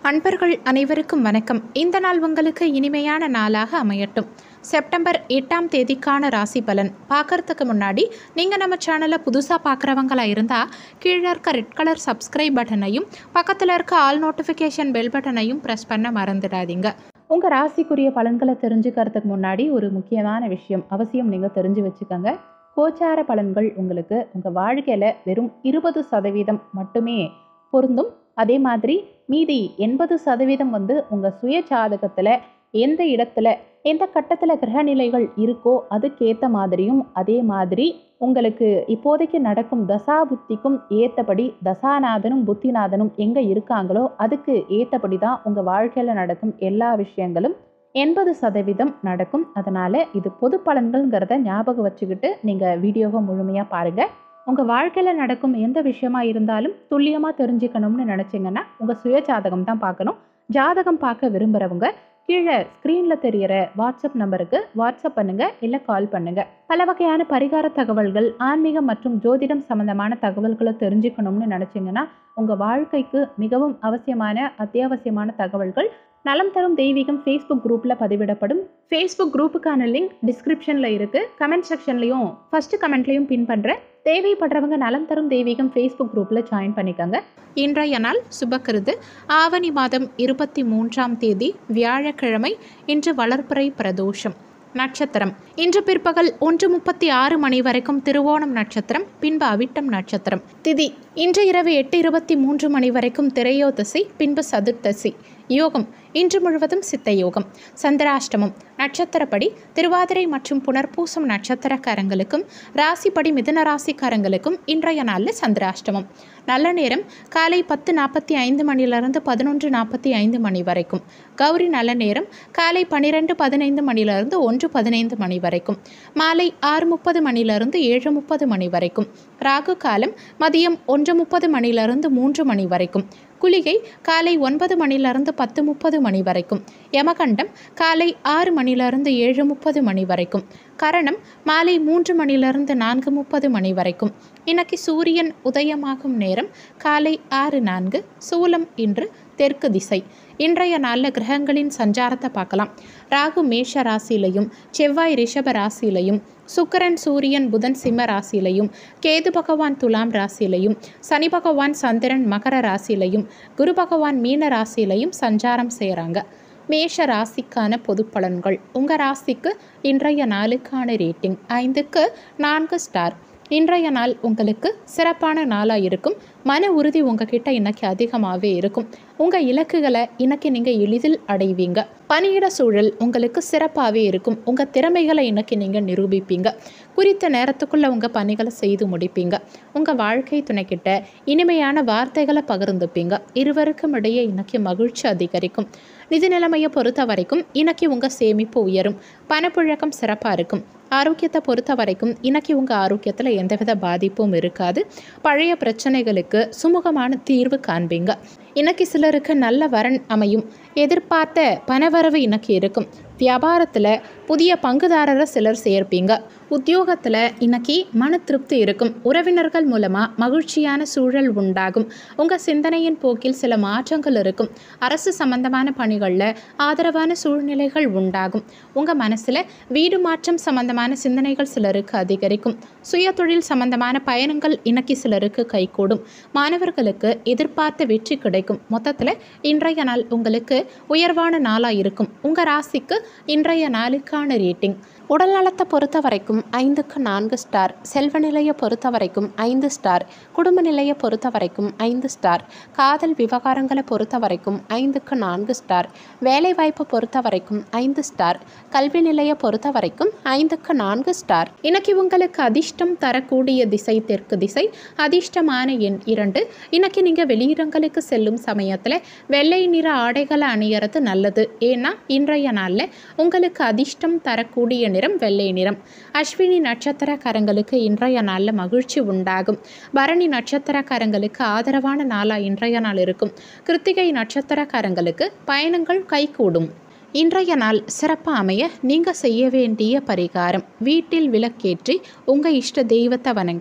அன்பர்கள் அனைவருக்கும் வணக்கம் இந்த நாள் உங்களுக்கு இனிமையான நாளாக அமையட்டும் செப்டம்பர் எட்டாம் தேதிக்கான ராசி பலன் பார்க்கறதுக்கு முன்னாடி நீங்கள் நம்ம சேனலை புதுசாக பார்க்குறவங்களா இருந்தால் கீழே இருக்க ரெட் கலர் சப்ஸ்கிரைப் பட்டனையும் பக்கத்தில் இருக்க ஆல் நோட்டிஃபிகேஷன் பெல் பட்டனையும் ப்ரெஸ் பண்ண மறந்துடாதீங்க உங்கள் ராசிக்குரிய பலன்களை தெரிஞ்சுக்கிறதுக்கு முன்னாடி ஒரு முக்கியமான விஷயம் அவசியம் நீங்கள் தெரிஞ்சு வச்சுக்கோங்க கோச்சார பலன்கள் உங்களுக்கு உங்கள் வாழ்க்கையில் வெறும் இருபது சதவீதம் மட்டுமே பொருந்தும் அதே மாதிரி மீதி எண்பது சதவீதம் வந்து உங்கள் சுய ஜாதகத்தில் எந்த இடத்துல எந்த கட்டத்தில் கிரகநிலைகள் இருக்கோ அதுக்கேற்ற மாதிரியும் அதே மாதிரி உங்களுக்கு இப்போதைக்கு நடக்கும் தசா புத்திக்கும் ஏற்றபடி தசாநாதனும் புத்திநாதனும் எங்கே இருக்காங்களோ அதுக்கு ஏற்றபடி தான் உங்கள் வாழ்க்கையில் நடக்கும் எல்லா விஷயங்களும் எண்பது சதவீதம் நடக்கும் அதனால் இது பொது பலன்கள்ங்கிறத ஞாபகம் வச்சுக்கிட்டு நீங்கள் வீடியோவை முழுமையாக பாருங்கள் உங்கள் வாழ்க்கையில் நடக்கும் எந்த விஷயமா இருந்தாலும் துல்லியமாக தெரிஞ்சுக்கணும்னு நினச்சிங்கன்னா உங்கள் சுய ஜாதகம் தான் பார்க்கணும் ஜாதகம் பார்க்க விரும்புகிறவங்க கீழே ஸ்க்ரீனில் தெரியிற வாட்ஸ்அப் நம்பருக்கு வாட்ஸ்அப் பண்ணுங்கள் இல்லை கால் பண்ணுங்கள் பல வகையான பரிகார தகவல்கள் ஆன்மீகம் மற்றும் ஜோதிடம் சம்பந்தமான தகவல்களை தெரிஞ்சுக்கணும்னு நினச்சிங்கன்னா உங்கள் வாழ்க்கைக்கு மிகவும் அவசியமான அத்தியாவசியமான தகவல்கள் நலம் தரும் தெய்வீகம் ஃபேஸ்புக் குரூப்பில் பதிவிடப்படும் ஃபேஸ்புக் குரூப்புக்கான லிங்க் டிஸ்கிரிப்ஷனில் இருக்குது கமெண்ட் செக்ஷன்லையும் ஃபஸ்ட்டு கமெண்ட்லையும் பின் பண்ணுறேன் தேவைப்படுறவங்க நலம் தரும் தெய்வீகம் ஃபேஸ்புக் குரூப்பில் ஜாயின் பண்ணிக்கோங்க இன்றைய நாள் சுபக்கிருது ஆவணி மாதம் இருபத்தி மூன்றாம் தேதி வியாழக்கிழமை இன்று வளர்ப்பிறை பிரதோஷம் நட்சத்திரம் இன்று பிற்பகல் ஒன்று முப்பத்தி ஆறு மணி வரைக்கும் திருவோணம் நட்சத்திரம் பின்பு அவிட்டம் நட்சத்திரம் திதி இன்று இரவு எட்டு இருபத்தி மூன்று மணி வரைக்கும் திரையோதசி பின்பு சதுர்த்தசி யோகம் இன்று முழுவதும் சித்த யோகம் சந்திராஷ்டமம் நட்சத்திரப்படி திருவாதிரை மற்றும் புனர்பூசம் நட்சத்திரக்காரங்களுக்கும் ராசிப்படி மிதுன ராசிக்காரங்களுக்கும் இன்றைய நாளில் சந்திராஷ்டமம் நல்ல நேரம் காலை பத்து நாற்பத்தி ஐந்து மணிலிருந்து பதினொன்று நாற்பத்தி ஐந்து மணி வரைக்கும் கௌரி நல்ல நேரம் காலை பன்னிரெண்டு பதினைந்து மணிலிருந்து ஒன்று பதினைந்து மணி வரைக்கும் மாலை ஆறு முப்பது மணிலிருந்து ஏழு முப்பது மணி வரைக்கும் ராகு காலம் மதியம் ஒன்று முப்பது மணிலிருந்து மூன்று மணி வரைக்கும் குளிகை காலை ஒன்பது மணிலிருந்து பத்து முப்பது மணி வரைக்கும் யமகண்டம் காலை ஆறு மணிலிருந்து ஏழு முப்பது மணி வரைக்கும் கரணம் மாலை மூன்று மணிலிருந்து நான்கு முப்பது மணி வரைக்கும் இன்னைக்கு சூரியன் உதயமாகும் நேரம் காலை ஆறு நான்கு சூலம் இன்று தெற்கு திசை இன்றைய நாளில் கிரகங்களின் சஞ்சாரத்தை பார்க்கலாம் ராகு மேஷ ராசியிலையும் செவ்வாய் ரிஷப ராசியிலையும் சுக்கரன் சூரியன் புதன் சிம்ம ராசியிலையும் கேது பகவான் துலாம் ராசியிலையும் சனி பகவான் சந்திரன் மகர ராசியிலையும் குரு பகவான் மீன ராசியிலையும் சஞ்சாரம் செய்கிறாங்க மேஷ ராசிக்கான பொது பலன்கள் உங்கள் ராசிக்கு இன்றைய நாளுக்கான ரேட்டிங் ஐந்துக்கு நான்கு ஸ்டார் இன்றைய நாள் உங்களுக்கு சிறப்பான நாளாக இருக்கும் மன உறுதி உங்ககிட்ட இன்னைக்கு அதிகமாகவே இருக்கும் உங்கள் இலக்குகளை இன்னைக்கு நீங்கள் எளிதில் அடைவீங்க பணியிட சூழல் உங்களுக்கு சிறப்பாகவே இருக்கும் உங்கள் திறமைகளை இன்னைக்கு நீங்கள் நிரூபிப்பீங்க குறித்த நேரத்துக்குள்ளே உங்கள் பணிகளை செய்து முடிப்பீங்க உங்கள் வாழ்க்கை துணைக்கிட்ட இனிமையான வார்த்தைகளை பகிர்ந்துப்பீங்க இருவருக்கும் இடையே இன்னைக்கு மகிழ்ச்சி அதிகரிக்கும் நிதி நிலைமையை பொறுத்த வரைக்கும் இன்னைக்கு உங்கள் சேமிப்பு உயரும் பணப்புழக்கம் சிறப்பாக இருக்கும் ஆரோக்கியத்தை பொறுத்த வரைக்கும் இன்னைக்கு உங்கள் ஆரோக்கியத்தில் எந்தவித பாதிப்பும் இருக்காது பழைய பிரச்சனைகளுக்கு சுமூகமான தீர்வு காண்பீங்க இன்னைக்கு சிலருக்கு நல்ல வரன் அமையும் எதிர்பார்த்த பணவரவு இன்னைக்கு இருக்கும் வியாபாரத்தில் புதிய பங்குதாரரை சிலர் சேர்ப்பீங்க உத்தியோகத்தில் இன்னைக்கு மன திருப்தி இருக்கும் உறவினர்கள் மூலமாக மகிழ்ச்சியான சூழல் உண்டாகும் உங்கள் சிந்தனையின் போக்கில் சில மாற்றங்கள் இருக்கும் அரசு சம்பந்தமான பணிகளில் ஆதரவான சூழ்நிலைகள் உண்டாகும் உங்கள் மனசில் வீடு மாற்றம் சம்பந்தமான சிந்தனைகள் சிலருக்கு அதிகரிக்கும் சுய தொழில் சம்பந்தமான பயணங்கள் இன்னைக்கு சிலருக்கு கைகூடும் மாணவர்களுக்கு எதிர்பார்த்த வெற்றி கிடைக்கும் மொத்தத்தில் இன்றைய நாள் உங்களுக்கு உயர்வான நாளாக இருக்கும் உங்கள் ராசிக்கு இன்றைய நாளுக்கான ரேட்டிங் உடல் நலத்தை பொறுத்த வரைக்கும் ஐந்துக்கு நான்கு ஸ்டார் செல்வ நிலையை பொறுத்த வரைக்கும் ஐந்து ஸ்டார் குடும்ப நிலையை பொறுத்த வரைக்கும் ஐந்து ஸ்டார் காதல் விவகாரங்களை பொறுத்த வரைக்கும் ஐந்துக்கு நான்கு ஸ்டார் வேலைவாய்ப்பை பொறுத்த வரைக்கும் ஐந்து ஸ்டார் கல்வி நிலையை பொறுத்த வரைக்கும் ஐந்துக்கு நான்கு ஸ்டார் இன்னைக்கு உங்களுக்கு அதிர்ஷ்டம் தரக்கூடிய திசை தெற்கு திசை அதிர்ஷ்டமான எண் இரண்டு இன்னைக்கு நீங்கள் வெளியிடங்களுக்கு செல்லும் சமயத்தில் வெள்ளை நிற ஆடைகளை அணியறது நல்லது ஏன்னா இன்றைய நாளில் உங்களுக்கு அதிர்ஷ்டம் தரக்கூடிய நிறம் வெள்ளை நிறம் அஸ்வினி நட்சத்திரக்காரங்களுக்கு இன்றைய நாளில் மகிழ்ச்சி உண்டாகும் பரணி நட்சத்திரக்காரங்களுக்கு ஆதரவான நாளாக இன்றைய நாள் இருக்கும் கிருத்திகை நட்சத்திரக்காரங்களுக்கு பயணங்கள் கைகூடும் இன்றைய நாள் சிறப்பாக அமைய நீங்கள் செய்ய வேண்டிய பரிகாரம் வீட்டில் விளக்கேற்றி உங்கள் இஷ்ட தெய்வத்தை வணங்கலாம்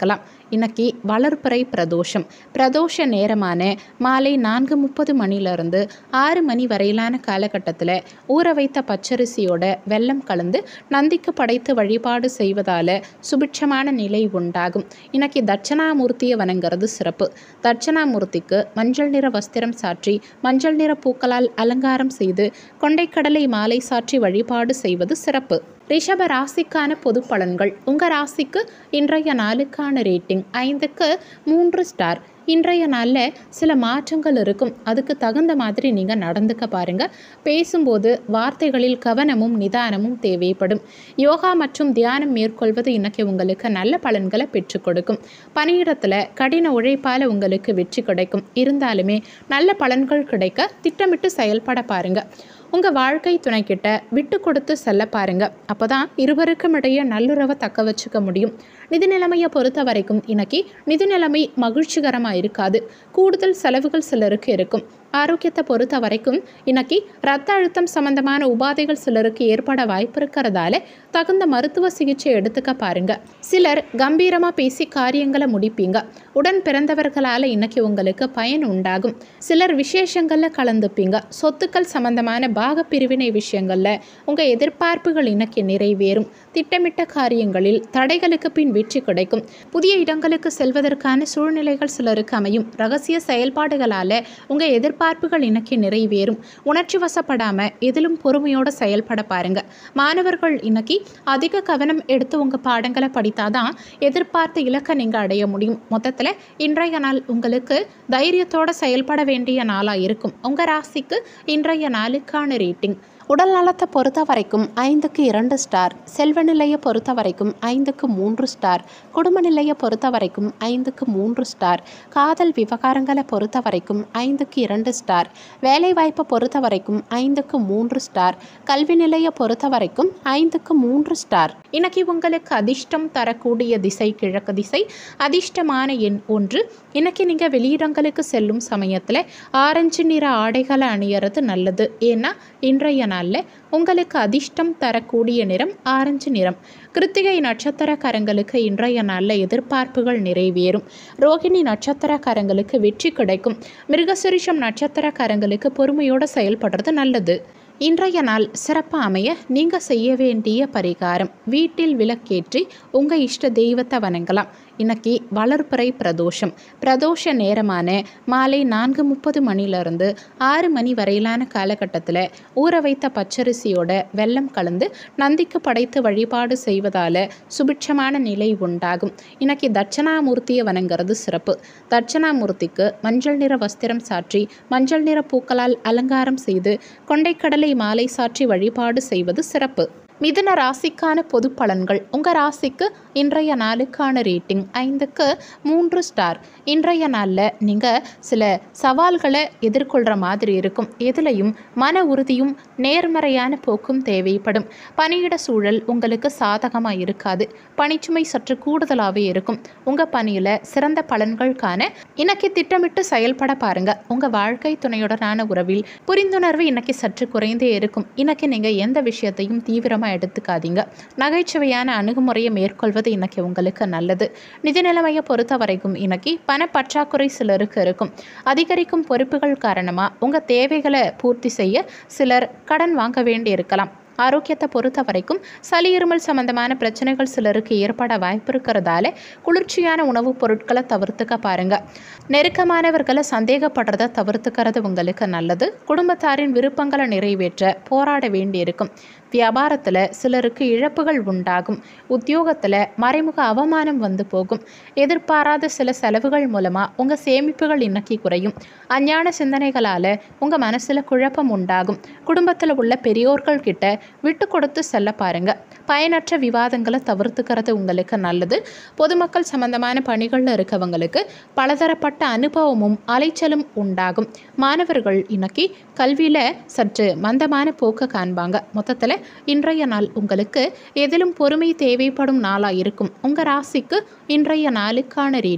இன்னைக்கு வளர்ப்பிறை பிரதோஷம் பிரதோஷ நேரமான மாலை நான்கு முப்பது மணிலிருந்து ஆறு மணி வரையிலான காலகட்டத்தில் ஊற வைத்த பச்சரிசியோட வெல்லம் கலந்து நந்திக்கு படைத்து வழிபாடு செய்வதால் சுபிட்சமான நிலை உண்டாகும் இன்னைக்கு தட்சணாமூர்த்தியை வணங்குறது சிறப்பு தட்சணாமூர்த்திக்கு மஞ்சள் நிற வஸ்திரம் சாற்றி மஞ்சள் நிற பூக்களால் அலங்காரம் செய்து கொண்டைக்கடலை மாலை சாற்றி வழிபாடு செய்வது சிறப்பு ரிஷப ராசிக்கான பொது பலன்கள் உங்கள் ராசிக்கு இன்றைய நாளுக்கான ரேட்டிங் ஐந்துக்கு மூன்று ஸ்டார் இன்றைய நாளில் சில மாற்றங்கள் இருக்கும் அதுக்கு தகுந்த மாதிரி நீங்கள் நடந்துக்க பாருங்கள் பேசும்போது வார்த்தைகளில் கவனமும் நிதானமும் தேவைப்படும் யோகா மற்றும் தியானம் மேற்கொள்வது இன்னைக்கு உங்களுக்கு நல்ல பலன்களை பெற்றுக் கொடுக்கும் பணியிடத்தில் கடின உழைப்பால் உங்களுக்கு வெற்றி கிடைக்கும் இருந்தாலுமே நல்ல பலன்கள் கிடைக்க திட்டமிட்டு செயல்பட பாருங்கள் உங்கள் வாழ்க்கை துணைக்கிட்ட விட்டு கொடுத்து செல்ல பாருங்க அப்போ தான் இருவருக்கும் இடையே நல்லுறவை தக்க வச்சுக்க முடியும் நிதி நிலைமையை பொறுத்த வரைக்கும் இன்னைக்கு நிதி நிலைமை மகிழ்ச்சிகரமாக இருக்காது கூடுதல் செலவுகள் சிலருக்கு இருக்கும் ஆரோக்கியத்தை பொறுத்த வரைக்கும் இன்னைக்கு ரத்த அழுத்தம் சம்பந்தமான உபாதைகள் சிலருக்கு ஏற்பட வாய்ப்பு இருக்கிறதால தகுந்த மருத்துவ சிகிச்சை எடுத்துக்க பாருங்க சிலர் கம்பீரமாக பேசி காரியங்களை முடிப்பீங்க உடன் பிறந்தவர்களால் இன்னைக்கு உங்களுக்கு பயன் உண்டாகும் சிலர் விசேஷங்களில் கலந்துப்பீங்க சொத்துக்கள் சம்பந்தமான பாக பிரிவினை விஷயங்களில் உங்கள் எதிர்பார்ப்புகள் இன்னைக்கு நிறைவேறும் திட்டமிட்ட காரியங்களில் தடைகளுக்கு பின் வெற்றி கிடைக்கும் புதிய இடங்களுக்கு செல்வதற்கான சூழ்நிலைகள் சிலருக்கு அமையும் ரகசிய செயல்பாடுகளால் உங்கள் எதிர்பார்ப்புகள் இன்னைக்கு நிறைவேறும் உணர்ச்சி வசப்படாமல் எதிலும் பொறுமையோடு செயல்பட பாருங்க மாணவர்கள் இன்னைக்கு அதிக கவனம் எடுத்து உங்கள் பாடங்களை படித்தாதான் எதிர்பார்த்த இலக்கை நீங்கள் அடைய முடியும் மொத்தத்தில் இன்றைய நாள் உங்களுக்கு தைரியத்தோட செயல்பட வேண்டிய நாளாக இருக்கும் உங்கள் ராசிக்கு இன்றைய நாளுக்கான ரேட்டிங் உடல் நலத்தை பொறுத்த வரைக்கும் ஐந்துக்கு இரண்டு ஸ்டார் செல்வ நிலையை பொறுத்த வரைக்கும் ஐந்துக்கு மூன்று ஸ்டார் குடும்ப நிலையை பொறுத்த வரைக்கும் ஐந்துக்கு மூன்று ஸ்டார் காதல் விவகாரங்களை பொறுத்த வரைக்கும் ஐந்துக்கு இரண்டு ஸ்டார் வேலைவாய்ப்பை பொறுத்த வரைக்கும் ஐந்துக்கு மூன்று ஸ்டார் கல்வி நிலையை பொறுத்த வரைக்கும் ஐந்துக்கு மூன்று ஸ்டார் இன்னைக்கு உங்களுக்கு அதிர்ஷ்டம் தரக்கூடிய திசை கிழக்கு திசை அதிர்ஷ்டமான எண் ஒன்று இன்னைக்கு நீங்கள் வெளியிடங்களுக்கு செல்லும் சமயத்தில் ஆரஞ்சு நிற ஆடைகளை அணியறது நல்லது ஏன்னா இன்றைய நாளில் உங்களுக்கு அதிர்ஷ்டம் தரக்கூடிய நிறம் ஆரஞ்சு நிறம் கிருத்திகை நட்சத்திரக்காரங்களுக்கு இன்றைய நாளில் எதிர்பார்ப்புகள் நிறைவேறும் ரோகிணி நட்சத்திரக்காரங்களுக்கு வெற்றி கிடைக்கும் மிருகசுரிஷம் நட்சத்திரக்காரங்களுக்கு பொறுமையோடு செயல்படுறது நல்லது இன்றைய நாள் சிறப்பாக அமைய நீங்கள் செய்ய வேண்டிய பரிகாரம் வீட்டில் விளக்கேற்றி உங்கள் இஷ்ட தெய்வத்தை வணங்கலாம் இன்னைக்கு வளர்ப்பிறை பிரதோஷம் பிரதோஷ நேரமான மாலை நான்கு முப்பது மணிலிருந்து ஆறு மணி வரையிலான காலகட்டத்தில் ஊற வைத்த பச்சரிசியோட வெல்லம் கலந்து நந்திக்கு படைத்து வழிபாடு செய்வதால் சுபிட்சமான நிலை உண்டாகும் இன்னைக்கு தட்சணாமூர்த்தியை வணங்குறது சிறப்பு தட்சணாமூர்த்திக்கு மஞ்சள் நிற வஸ்திரம் சாற்றி மஞ்சள் நிற பூக்களால் அலங்காரம் செய்து கொண்டைக்கடலை மாலை சாற்றி வழிபாடு செய்வது சிறப்பு மிதுன ராசிக்கான பொது பலன்கள் உங்கள் ராசிக்கு இன்றைய நாளுக்கான ரேட்டிங் ஐந்துக்கு மூன்று ஸ்டார் இன்றைய நாளில் நீங்கள் சில சவால்களை எதிர்கொள்கிற மாதிரி இருக்கும் எதுலையும் மன உறுதியும் நேர்மறையான போக்கும் தேவைப்படும் பணியிட சூழல் உங்களுக்கு சாதகமாக இருக்காது பணிச்சுமை சற்று கூடுதலாகவே இருக்கும் உங்கள் பணியில் சிறந்த பலன்கள் காண இன்னைக்கு திட்டமிட்டு செயல்பட பாருங்க உங்கள் வாழ்க்கை துணையுடனான உறவில் புரிந்துணர்வு இன்னைக்கு சற்று குறைந்தே இருக்கும் இன்னைக்கு நீங்கள் எந்த விஷயத்தையும் தீவிரமாக எடுத்துக்காதீங்க நகைச்சுவையான அணுகுமுறையை மேற்கொள்வது இன்னைக்கு உங்களுக்கு நல்லது நிதி நிலைமையை பொறுத்த வரைக்கும் இன்னைக்கு பணப்பற்றாக்குறை சிலருக்கு இருக்கும் அதிகரிக்கும் பொறுப்புகள் காரணமாக உங்கள் தேவைகளை பூர்த்தி செய்ய சிலர் கடன் வாங்க வேண்டி இருக்கலாம் ஆரோக்கியத்தை பொறுத்த வரைக்கும் சளி இருமல் சம்பந்தமான பிரச்சனைகள் சிலருக்கு ஏற்பட வாய்ப்பு இருக்கிறதால குளிர்ச்சியான உணவுப் பொருட்களை தவிர்த்துக்க பாருங்க நெருக்கமானவர்களை சந்தேகப்படுறத தவிர்த்துக்கிறது உங்களுக்கு நல்லது குடும்பத்தாரின் விருப்பங்களை நிறைவேற்ற போராட வேண்டியிருக்கும் வியாபாரத்தில் சிலருக்கு இழப்புகள் உண்டாகும் உத்தியோகத்தில் மறைமுக அவமானம் வந்து போகும் எதிர்பாராத சில செலவுகள் மூலமாக உங்கள் சேமிப்புகள் இன்னைக்கு குறையும் அஞ்ஞான சிந்தனைகளால் உங்கள் மனசில் குழப்பம் உண்டாகும் குடும்பத்தில் உள்ள பெரியோர்கள் கிட்ட விட்டு கொடுத்து செல்ல பாருங்க பயனற்ற விவாதங்களை தவிர்த்துக்கிறது உங்களுக்கு நல்லது பொதுமக்கள் சம்பந்தமான பணிகளில் இருக்கவங்களுக்கு பலதரப்பட்ட அனுபவமும் அலைச்சலும் உண்டாகும் மாணவர்கள் இன்னைக்கு கல்வியில் சற்று மந்தமான போக்க காண்பாங்க மொத்தத்தில் இன்றைய நாள் உங்களுக்கு எதிலும் பொறுமை தேவைப்படும் நாளாக இருக்கும் உங்கள் ராசிக்கு இன்றைய நாளுக்கான ரேட்டிங்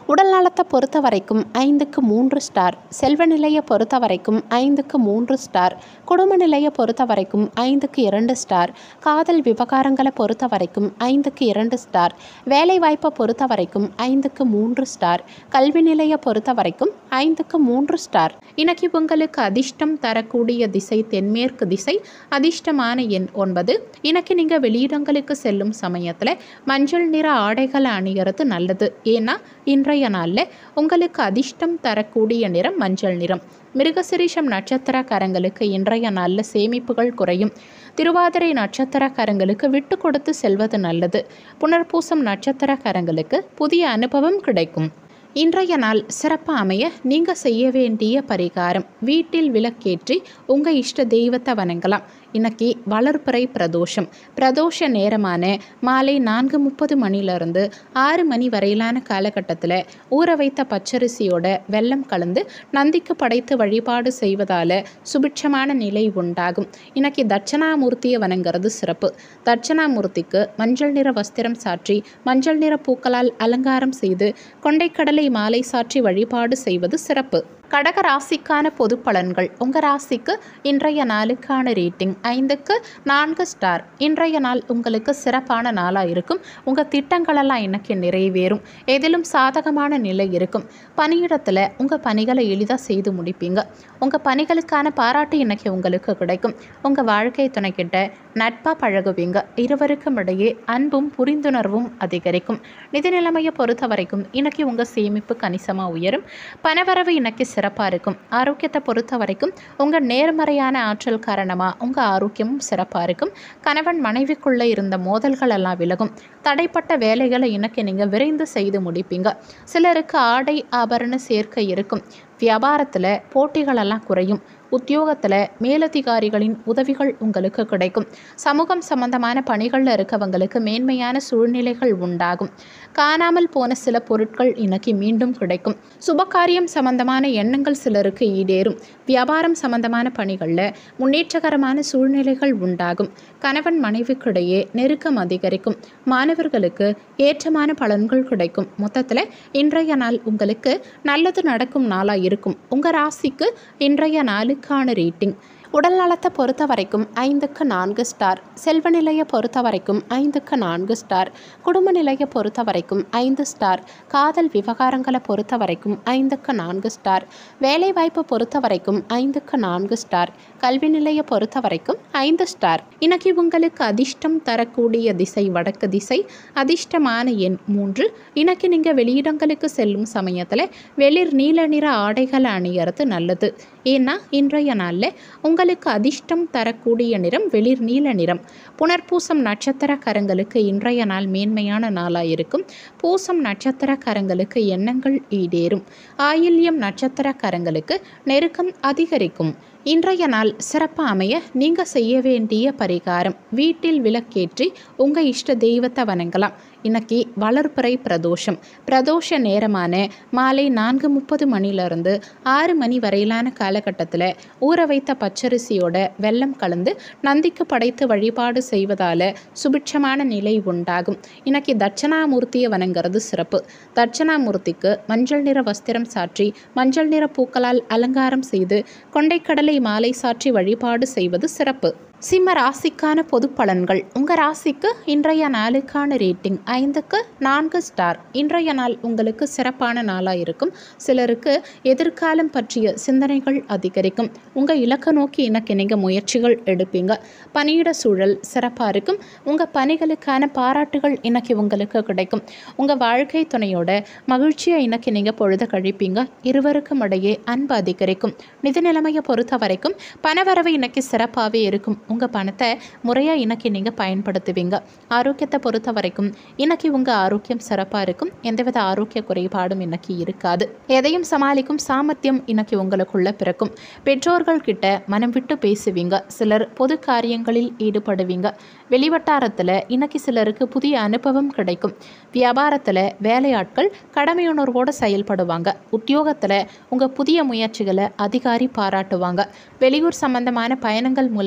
உடல் நலத்தை பொறுத்த வரைக்கும் ஐந்துக்கு மூன்று ஸ்டார் செல்வ நிலையை பொறுத்த வரைக்கும் ஐந்துக்கு மூன்று ஸ்டார் குடும்ப நிலையை பொறுத்த வரைக்கும் ஐந்துக்கு இரண்டு ஸ்டார் காதல் விவகாரங்களை பொறுத்த வரைக்கும் ஐந்துக்கு இரண்டு ஸ்டார் வேலை வாய்ப்பை பொறுத்த வரைக்கும் ஐந்துக்கு மூன்று ஸ்டார் கல்வி நிலையை பொறுத்த வரைக்கும் ஐந்துக்கு மூன்று ஸ்டார் இன்னைக்கு உங்களுக்கு அதிர்ஷ்டம் தரக்கூடிய திசை தென்மேற்கு திசை அதிர்ஷ்டமான எண் ஒன்பது இன்னைக்கு நீங்கள் வெளியிடங்களுக்கு செல்லும் சமயத்தில் மஞ்சள் நிற ஆடைகளை அணிகிறது நல்லது ஏன்னா இன்றைய நாளில் உங்களுக்கு அதிர்ஷ்டம் தரக்கூடிய நிறம் மஞ்சள் நிறம் மிருகசிரீஷம் நட்சத்திரக்காரங்களுக்கு இன்றைய நாளில் சேமிப்புகள் குறையும் திருவாதிரை நட்சத்திரக்காரங்களுக்கு விட்டு கொடுத்து செல்வது நல்லது புனர்பூசம் நட்சத்திரக்காரங்களுக்கு புதிய அனுபவம் கிடைக்கும் இன்றைய நாள் சிறப்பாக அமைய நீங்கள் செய்ய வேண்டிய பரிகாரம் வீட்டில் விளக்கேற்றி உங்கள் இஷ்ட தெய்வத்தை வணங்கலாம் இன்னைக்கு வளர்பிறை பிரதோஷம் பிரதோஷ நேரமான மாலை நான்கு முப்பது மணிலிருந்து ஆறு மணி வரையிலான காலகட்டத்தில் ஊற வைத்த பச்சரிசியோட வெல்லம் கலந்து நந்திக்கு படைத்து வழிபாடு செய்வதால் சுபிட்சமான நிலை உண்டாகும் இன்னைக்கு தட்சணாமூர்த்தியை வணங்குறது சிறப்பு தட்சணாமூர்த்திக்கு மஞ்சள் நிற வஸ்திரம் சாற்றி மஞ்சள் நிற பூக்களால் அலங்காரம் செய்து கொண்டைக்கடலை மாலை சாற்றி வழிபாடு செய்வது சிறப்பு கடக ராசிக்கான பொது பலன்கள் உங்கள் ராசிக்கு இன்றைய நாளுக்கான ரேட்டிங் ஐந்துக்கு நான்கு ஸ்டார் இன்றைய நாள் உங்களுக்கு சிறப்பான நாளாக இருக்கும் உங்கள் திட்டங்களெல்லாம் இன்னைக்கு நிறைவேறும் எதிலும் சாதகமான நிலை இருக்கும் பணியிடத்தில் உங்கள் பணிகளை எளிதாக செய்து முடிப்பீங்க உங்கள் பணிகளுக்கான பாராட்டு இன்னைக்கு உங்களுக்கு கிடைக்கும் உங்கள் வாழ்க்கை துணைக்கிட்ட நட்பாக பழகுவீங்க இருவருக்கும் இடையே அன்பும் புரிந்துணர்வும் அதிகரிக்கும் நிதி நிலைமையை பொறுத்த வரைக்கும் இன்னைக்கு உங்கள் சேமிப்பு கணிசமாக உயரும் பணவரவு இன்னைக்கு சிறப்பாக இருக்கும் ஆரோக்கியத்தை பொறுத்த வரைக்கும் உங்கள் நேர்மறையான ஆற்றல் காரணமாக உங்கள் ஆரோக்கியமும் சிறப்பாக இருக்கும் கணவன் மனைவிக்குள்ளே இருந்த மோதல்கள் எல்லாம் விலகும் தடைப்பட்ட வேலைகளை இன்னைக்கு நீங்கள் விரைந்து செய்து முடிப்பீங்க சிலருக்கு ஆடை ஆபரண சேர்க்கை இருக்கும் வியாபாரத்தில் போட்டிகளெல்லாம் குறையும் உத்தியோகத்தில் மேலதிகாரிகளின் உதவிகள் உங்களுக்கு கிடைக்கும் சமூகம் சம்பந்தமான பணிகளில் இருக்கவங்களுக்கு மேன்மையான சூழ்நிலைகள் உண்டாகும் காணாமல் போன சில பொருட்கள் இன்னைக்கு மீண்டும் கிடைக்கும் சுபகாரியம் சம்பந்தமான எண்ணங்கள் சிலருக்கு ஈடேறும் வியாபாரம் சம்பந்தமான பணிகளில் முன்னேற்றகரமான சூழ்நிலைகள் உண்டாகும் கணவன் மனைவிக்கிடையே நெருக்கம் அதிகரிக்கும் மாணவர்களுக்கு ஏற்றமான பலன்கள் கிடைக்கும் மொத்தத்தில் இன்றைய நாள் உங்களுக்கு நல்லது நடக்கும் நாளாக இருக்கும் உங்கள் ராசிக்கு இன்றைய நாளுக்கான ரேட்டிங் உடல் நலத்தை பொறுத்த வரைக்கும் ஐந்துக்கு நான்கு ஸ்டார் செல்வ நிலையை பொறுத்த வரைக்கும் ஐந்துக்கு நான்கு ஸ்டார் குடும்ப நிலையை பொறுத்த வரைக்கும் ஐந்து ஸ்டார் காதல் விவகாரங்களை பொறுத்த வரைக்கும் ஐந்துக்கு நான்கு ஸ்டார் வேலை வாய்ப்பு பொறுத்த வரைக்கும் ஐந்துக்கு நான்கு ஸ்டார் கல்வி நிலையை பொறுத்த வரைக்கும் ஐந்து ஸ்டார் இன்னைக்கு உங்களுக்கு அதிர்ஷ்டம் தரக்கூடிய திசை வடக்கு திசை அதிர்ஷ்டமான எண் மூன்று இன்னைக்கு நீங்கள் வெளியிடங்களுக்கு செல்லும் சமயத்தில் வெளிர் நீல நிற ஆடைகளை அணியறது நல்லது ஏன்னா இன்றைய நாளில் உங்களுக்கு அதிர்ஷ்டம் தரக்கூடிய நிறம் வெளிர் நீல நிறம் புனர்பூசம் நட்சத்திரக்காரங்களுக்கு இன்றைய நாள் மேன்மையான நாளாக இருக்கும் பூசம் நட்சத்திரக்காரங்களுக்கு எண்ணங்கள் ஈடேறும் ஆயில்யம் நட்சத்திரக்காரங்களுக்கு நெருக்கம் அதிகரிக்கும் இன்றைய நாள் சிறப்பாக அமைய நீங்கள் செய்ய வேண்டிய பரிகாரம் வீட்டில் விளக்கேற்றி உங்கள் இஷ்ட தெய்வத்தை வணங்கலாம் இன்னைக்கு வளர்பிறை பிரதோஷம் பிரதோஷ நேரமான மாலை நான்கு முப்பது மணிலிருந்து ஆறு மணி வரையிலான காலகட்டத்தில் ஊற வைத்த பச்சரிசியோட வெல்லம் கலந்து நந்திக்கு படைத்து வழிபாடு செய்வதால் சுபிட்சமான நிலை உண்டாகும் இன்னைக்கு தட்சணாமூர்த்தியை வணங்குறது சிறப்பு தட்சணாமூர்த்திக்கு மஞ்சள் நிற வஸ்திரம் சாற்றி மஞ்சள் நிற பூக்களால் அலங்காரம் செய்து கொண்டைக்கடலை மாலை சாற்றி வழிபாடு செய்வது சிறப்பு சிம்ம ராசிக்கான பொது பலன்கள் உங்கள் ராசிக்கு இன்றைய நாளுக்கான ரேட்டிங் ஐந்துக்கு நான்கு ஸ்டார் இன்றைய நாள் உங்களுக்கு சிறப்பான நாளாக இருக்கும் சிலருக்கு எதிர்காலம் பற்றிய சிந்தனைகள் அதிகரிக்கும் உங்கள் இலக்கை நோக்கி இன்னைக்கு நீங்கள் முயற்சிகள் எடுப்பீங்க பணியிட சூழல் சிறப்பாக இருக்கும் உங்கள் பணிகளுக்கான பாராட்டுகள் இன்னைக்கு உங்களுக்கு கிடைக்கும் உங்கள் வாழ்க்கை துணையோட மகிழ்ச்சியை இன்னைக்கு நீங்கள் பொழுத கழிப்பீங்க இருவருக்கும் இடையே அன்பு அதிகரிக்கும் நிதி நிலைமையை பொறுத்த வரைக்கும் பணவரவு இன்னைக்கு சிறப்பாகவே இருக்கும் உங்கள் பணத்தை முறையாக இன்னைக்கு நீங்கள் பயன்படுத்துவீங்க ஆரோக்கியத்தை பொறுத்த வரைக்கும் இன்னைக்கு உங்கள் ஆரோக்கியம் சிறப்பாக இருக்கும் எந்தவித ஆரோக்கிய குறைபாடும் இன்னைக்கு இருக்காது எதையும் சமாளிக்கும் சாமர்த்தியம் இன்னைக்கு உங்களுக்குள்ள பிறக்கும் பெற்றோர்கள் கிட்ட மனம் விட்டு பேசுவீங்க சிலர் பொது காரியங்களில் ஈடுபடுவீங்க வெளிவட்டாரத்தில் இன்னைக்கு சிலருக்கு புதிய அனுபவம் கிடைக்கும் வியாபாரத்தில் வேலையாட்கள் கடமையுணர்வோடு செயல்படுவாங்க உத்தியோகத்தில் உங்கள் புதிய முயற்சிகளை அதிகாரி பாராட்டுவாங்க வெளியூர் சம்பந்தமான பயணங்கள் மூலமாக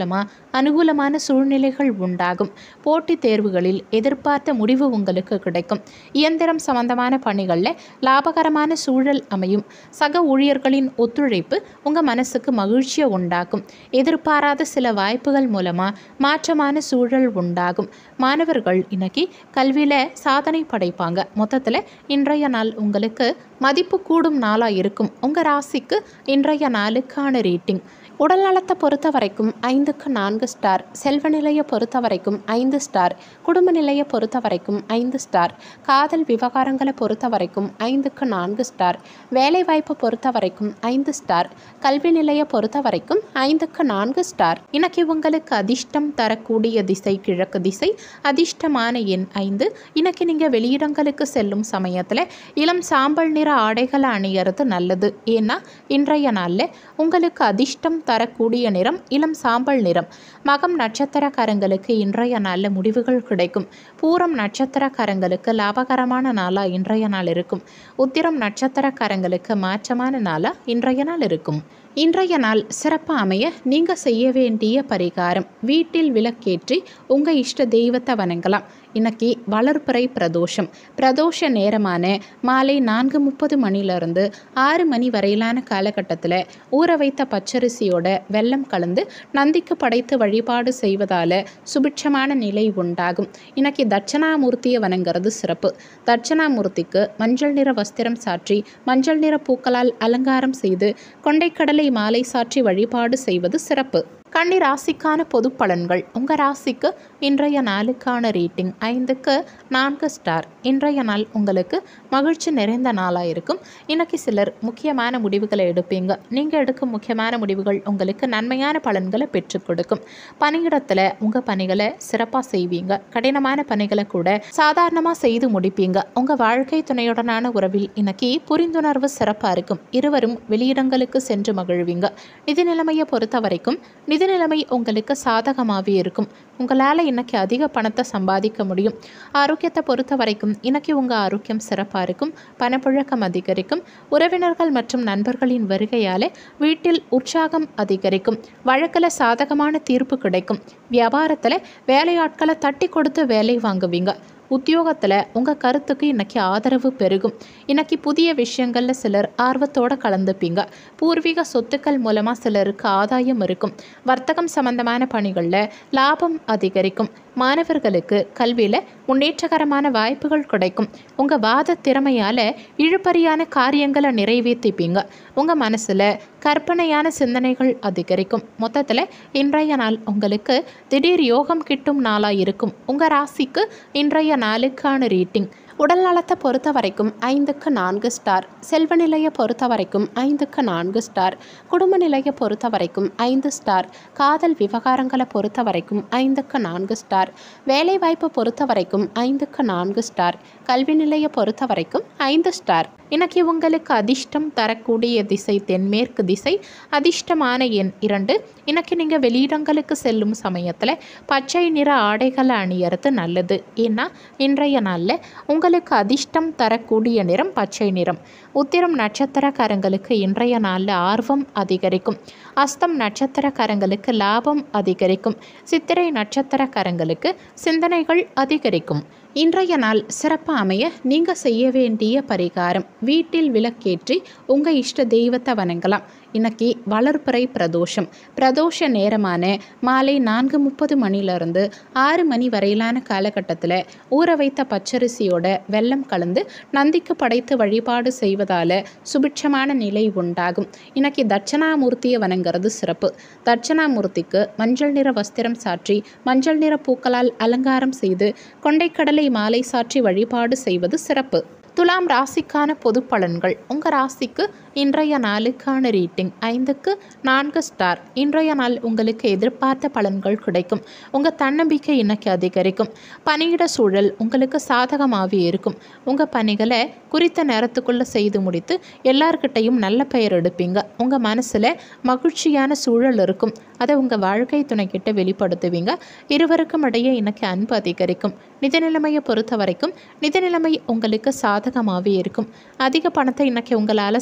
அனுகூலமான சூழ்நிலைகள் உண்டாகும் போட்டித் தேர்வுகளில் எதிர்பார்த்த முடிவு உங்களுக்கு கிடைக்கும் இயந்திரம் சம்பந்தமான பணிகளில் லாபகரமான சூழல் அமையும் சக ஊழியர்களின் ஒத்துழைப்பு உங்கள் மனசுக்கு மகிழ்ச்சியை உண்டாக்கும் எதிர்பாராத சில வாய்ப்புகள் மூலமாக மாற்றமான சூழல் உண்டாகும் மாணவர்கள் இன்னைக்கு கல்வியில் சாதனை படைப்பாங்க மொத்தத்தில் இன்றைய நாள் உங்களுக்கு மதிப்பு கூடும் நாளாக இருக்கும் உங்கள் ராசிக்கு இன்றைய நாளுக்கான ரேட்டிங் உடல் நலத்தை பொறுத்த வரைக்கும் ஐந்துக்கு நான்கு ஸ்டார் செல்வ நிலையை பொறுத்த வரைக்கும் ஐந்து ஸ்டார் குடும்ப நிலையை பொறுத்த வரைக்கும் ஐந்து ஸ்டார் காதல் விவகாரங்களை பொறுத்த வரைக்கும் ஐந்துக்கு நான்கு ஸ்டார் வேலை வாய்ப்பை பொறுத்த வரைக்கும் ஐந்து ஸ்டார் கல்வி நிலையை பொறுத்த வரைக்கும் ஐந்துக்கு நான்கு ஸ்டார் இன்னைக்கு உங்களுக்கு அதிர்ஷ்டம் தரக்கூடிய திசை கிழக்கு திசை அதிர்ஷ்டமான எண் ஐந்து இன்னைக்கு நீங்கள் வெளியிடங்களுக்கு செல்லும் சமயத்தில் இளம் சாம்பல் நிற ஆடைகளை அணியறது நல்லது ஏன்னா இன்றைய நாளில் உங்களுக்கு அதிர்ஷ்டம் தரக்கூடிய நிறம் இளம் சாம்பல் நிறம் மகம் நட்சத்திரக்காரங்களுக்கு இன்றைய நாளில் முடிவுகள் கிடைக்கும் பூரம் நட்சத்திரக்காரங்களுக்கு லாபகரமான நாளாக இன்றைய நாள் இருக்கும் உத்திரம் நட்சத்திரக்காரங்களுக்கு மாற்றமான நாளாக இன்றைய நாள் இருக்கும் இன்றைய நாள் சிறப்பாக அமைய நீங்கள் செய்ய வேண்டிய பரிகாரம் வீட்டில் விளக்கேற்றி உங்கள் இஷ்ட தெய்வத்தை வணங்கலாம் இன்னைக்கு வளர்ப்பிறை பிரதோஷம் பிரதோஷ நேரமான மாலை நான்கு முப்பது மணிலிருந்து ஆறு மணி வரையிலான காலகட்டத்தில் ஊற வைத்த பச்சரிசியோட வெல்லம் கலந்து நந்திக்கு படைத்து வழிபாடு செய்வதால் சுபிட்சமான நிலை உண்டாகும் இன்னைக்கு தட்சணாமூர்த்தியை வணங்குறது சிறப்பு தட்சணாமூர்த்திக்கு மஞ்சள் நிற வஸ்திரம் சாற்றி மஞ்சள் நிற பூக்களால் அலங்காரம் செய்து கொண்டைக்கடலை மாலை சாற்றி வழிபாடு செய்வது சிறப்பு கன்னி ராசிக்கான பொது பலன்கள் உங்கள் ராசிக்கு இன்றைய நாளுக்கான ரேட்டிங் ஐந்துக்கு நான்கு ஸ்டார் இன்றைய நாள் உங்களுக்கு மகிழ்ச்சி நிறைந்த நாளாக இருக்கும் இன்னைக்கு சிலர் முக்கியமான முடிவுகளை எடுப்பீங்க நீங்கள் எடுக்கும் முக்கியமான முடிவுகள் உங்களுக்கு நன்மையான பலன்களை பெற்றுக் கொடுக்கும் பணியிடத்தில் உங்கள் பணிகளை சிறப்பாக செய்வீங்க கடினமான பணிகளை கூட சாதாரணமாக செய்து முடிப்பீங்க உங்கள் வாழ்க்கை துணையுடனான உறவில் இன்னைக்கு புரிந்துணர்வு சிறப்பாக இருக்கும் இருவரும் வெளியிடங்களுக்கு சென்று மகிழ்வீங்க நிதி நிலைமையை பொறுத்த வரைக்கும் நிதி நிலைமை உங்களுக்கு சாதகமாகவே இருக்கும் உங்களால் இன்னைக்கு அதிக பணத்தை சம்பாதிக்க முடியும் ஆரோக்கியத்தை பொறுத்த வரைக்கும் இன்னைக்கு உங்கள் ஆரோக்கியம் சிறப்பாக இருக்கும் பணப்புழக்கம் அதிகரிக்கும் உறவினர்கள் மற்றும் நண்பர்களின் வருகையால் வீட்டில் உற்சாகம் அதிகரிக்கும் வழக்கில் சாதகமான தீர்ப்பு கிடைக்கும் வியாபாரத்தில் வேலையாட்களை தட்டி கொடுத்து வேலை வாங்குவீங்க உத்தியோகத்தில் உங்கள் கருத்துக்கு இன்னைக்கு ஆதரவு பெருகும் இன்னைக்கு புதிய விஷயங்களில் சிலர் ஆர்வத்தோடு கலந்துப்பீங்க பூர்வீக சொத்துக்கள் மூலமாக சிலருக்கு ஆதாயம் இருக்கும் வர்த்தகம் சம்பந்தமான பணிகளில் லாபம் அதிகரிக்கும் மாணவர்களுக்கு கல்வியில் முன்னேற்றகரமான வாய்ப்புகள் கிடைக்கும் உங்கள் வாத திறமையால் இழுபறியான காரியங்களை நிறைவேற்றிப்பீங்க உங்கள் மனசில் கற்பனையான சிந்தனைகள் அதிகரிக்கும் மொத்தத்தில் இன்றைய நாள் உங்களுக்கு திடீர் யோகம் கிட்டும் நாளாக இருக்கும் உங்கள் ராசிக்கு இன்றைய நாளுக்கான ரேட்டிங் உடல் நலத்தை பொறுத்த வரைக்கும் ஐந்துக்கு நான்கு ஸ்டார் செல்வ நிலையை பொறுத்த வரைக்கும் ஐந்துக்கு நான்கு ஸ்டார் குடும்ப நிலையை பொறுத்த வரைக்கும் ஐந்து ஸ்டார் காதல் விவகாரங்களை பொறுத்த வரைக்கும் ஐந்துக்கு நான்கு ஸ்டார் வேலைவாய்ப்பை பொறுத்த வரைக்கும் ஐந்துக்கு நான்கு ஸ்டார் கல்வி நிலையை பொறுத்த வரைக்கும் ஐந்து ஸ்டார் இன்னைக்கு உங்களுக்கு அதிர்ஷ்டம் தரக்கூடிய திசை தென்மேற்கு திசை அதிர்ஷ்டமான எண் இரண்டு இன்னைக்கு நீங்கள் வெளியிடங்களுக்கு செல்லும் சமயத்தில் பச்சை நிற ஆடைகளை அணியறது நல்லது ஏன்னா இன்றைய நாளில் உங்களுக்கு அதிர்ஷ்டம் தரக்கூடிய நிறம் பச்சை நிறம் உத்திரம் நட்சத்திரக்காரங்களுக்கு இன்றைய நாளில் ஆர்வம் அதிகரிக்கும் அஸ்தம் நட்சத்திரக்காரங்களுக்கு லாபம் அதிகரிக்கும் சித்திரை நட்சத்திரக்காரங்களுக்கு சிந்தனைகள் அதிகரிக்கும் இன்றைய நாள் சிறப்பாக அமைய நீங்கள் செய்ய வேண்டிய பரிகாரம் வீட்டில் விளக்கேற்றி உங்கள் இஷ்ட தெய்வத்தை வணங்கலாம் இன்னைக்கு வளர்ப்பிறை பிரதோஷம் பிரதோஷ நேரமான மாலை நான்கு முப்பது மணிலிருந்து ஆறு மணி வரையிலான காலகட்டத்தில் ஊற வைத்த பச்சரிசியோட வெல்லம் கலந்து நந்திக்கு படைத்து வழிபாடு செய்வதால் சுபிட்சமான நிலை உண்டாகும் இன்னைக்கு தட்சணாமூர்த்தியை வணங்குறது சிறப்பு தட்சணாமூர்த்திக்கு மஞ்சள் நிற வஸ்திரம் சாற்றி மஞ்சள் நிற பூக்களால் அலங்காரம் செய்து கொண்டைக்கடலை மாலை சாற்றி வழிபாடு செய்வது சிறப்பு துலாம் ராசிக்கான பொது பலன்கள் உங்கள் ராசிக்கு இன்றைய நாளுக்கான ரேட்டிங் ஐந்துக்கு நான்கு ஸ்டார் இன்றைய நாள் உங்களுக்கு எதிர்பார்த்த பலன்கள் கிடைக்கும் உங்கள் தன்னம்பிக்கை இன்னைக்கு அதிகரிக்கும் பணியிட சூழல் உங்களுக்கு சாதகமாகவே இருக்கும் உங்கள் பணிகளை குறித்த நேரத்துக்குள்ளே செய்து முடித்து எல்லார்கிட்டையும் நல்ல பெயர் எடுப்பீங்க உங்கள் மனசில் மகிழ்ச்சியான சூழல் இருக்கும் அதை உங்கள் வாழ்க்கை துணைக்கிட்ட வெளிப்படுத்துவீங்க இருவருக்கும் இடையே இன்னைக்கு அன்பு அதிகரிக்கும் நிதி நிலைமையை பொறுத்த வரைக்கும் நிதி நிலைமை உங்களுக்கு சாதகமாகவே இருக்கும் அதிக பணத்தை இன்னைக்கு உங்களால் சம்பாதிக்க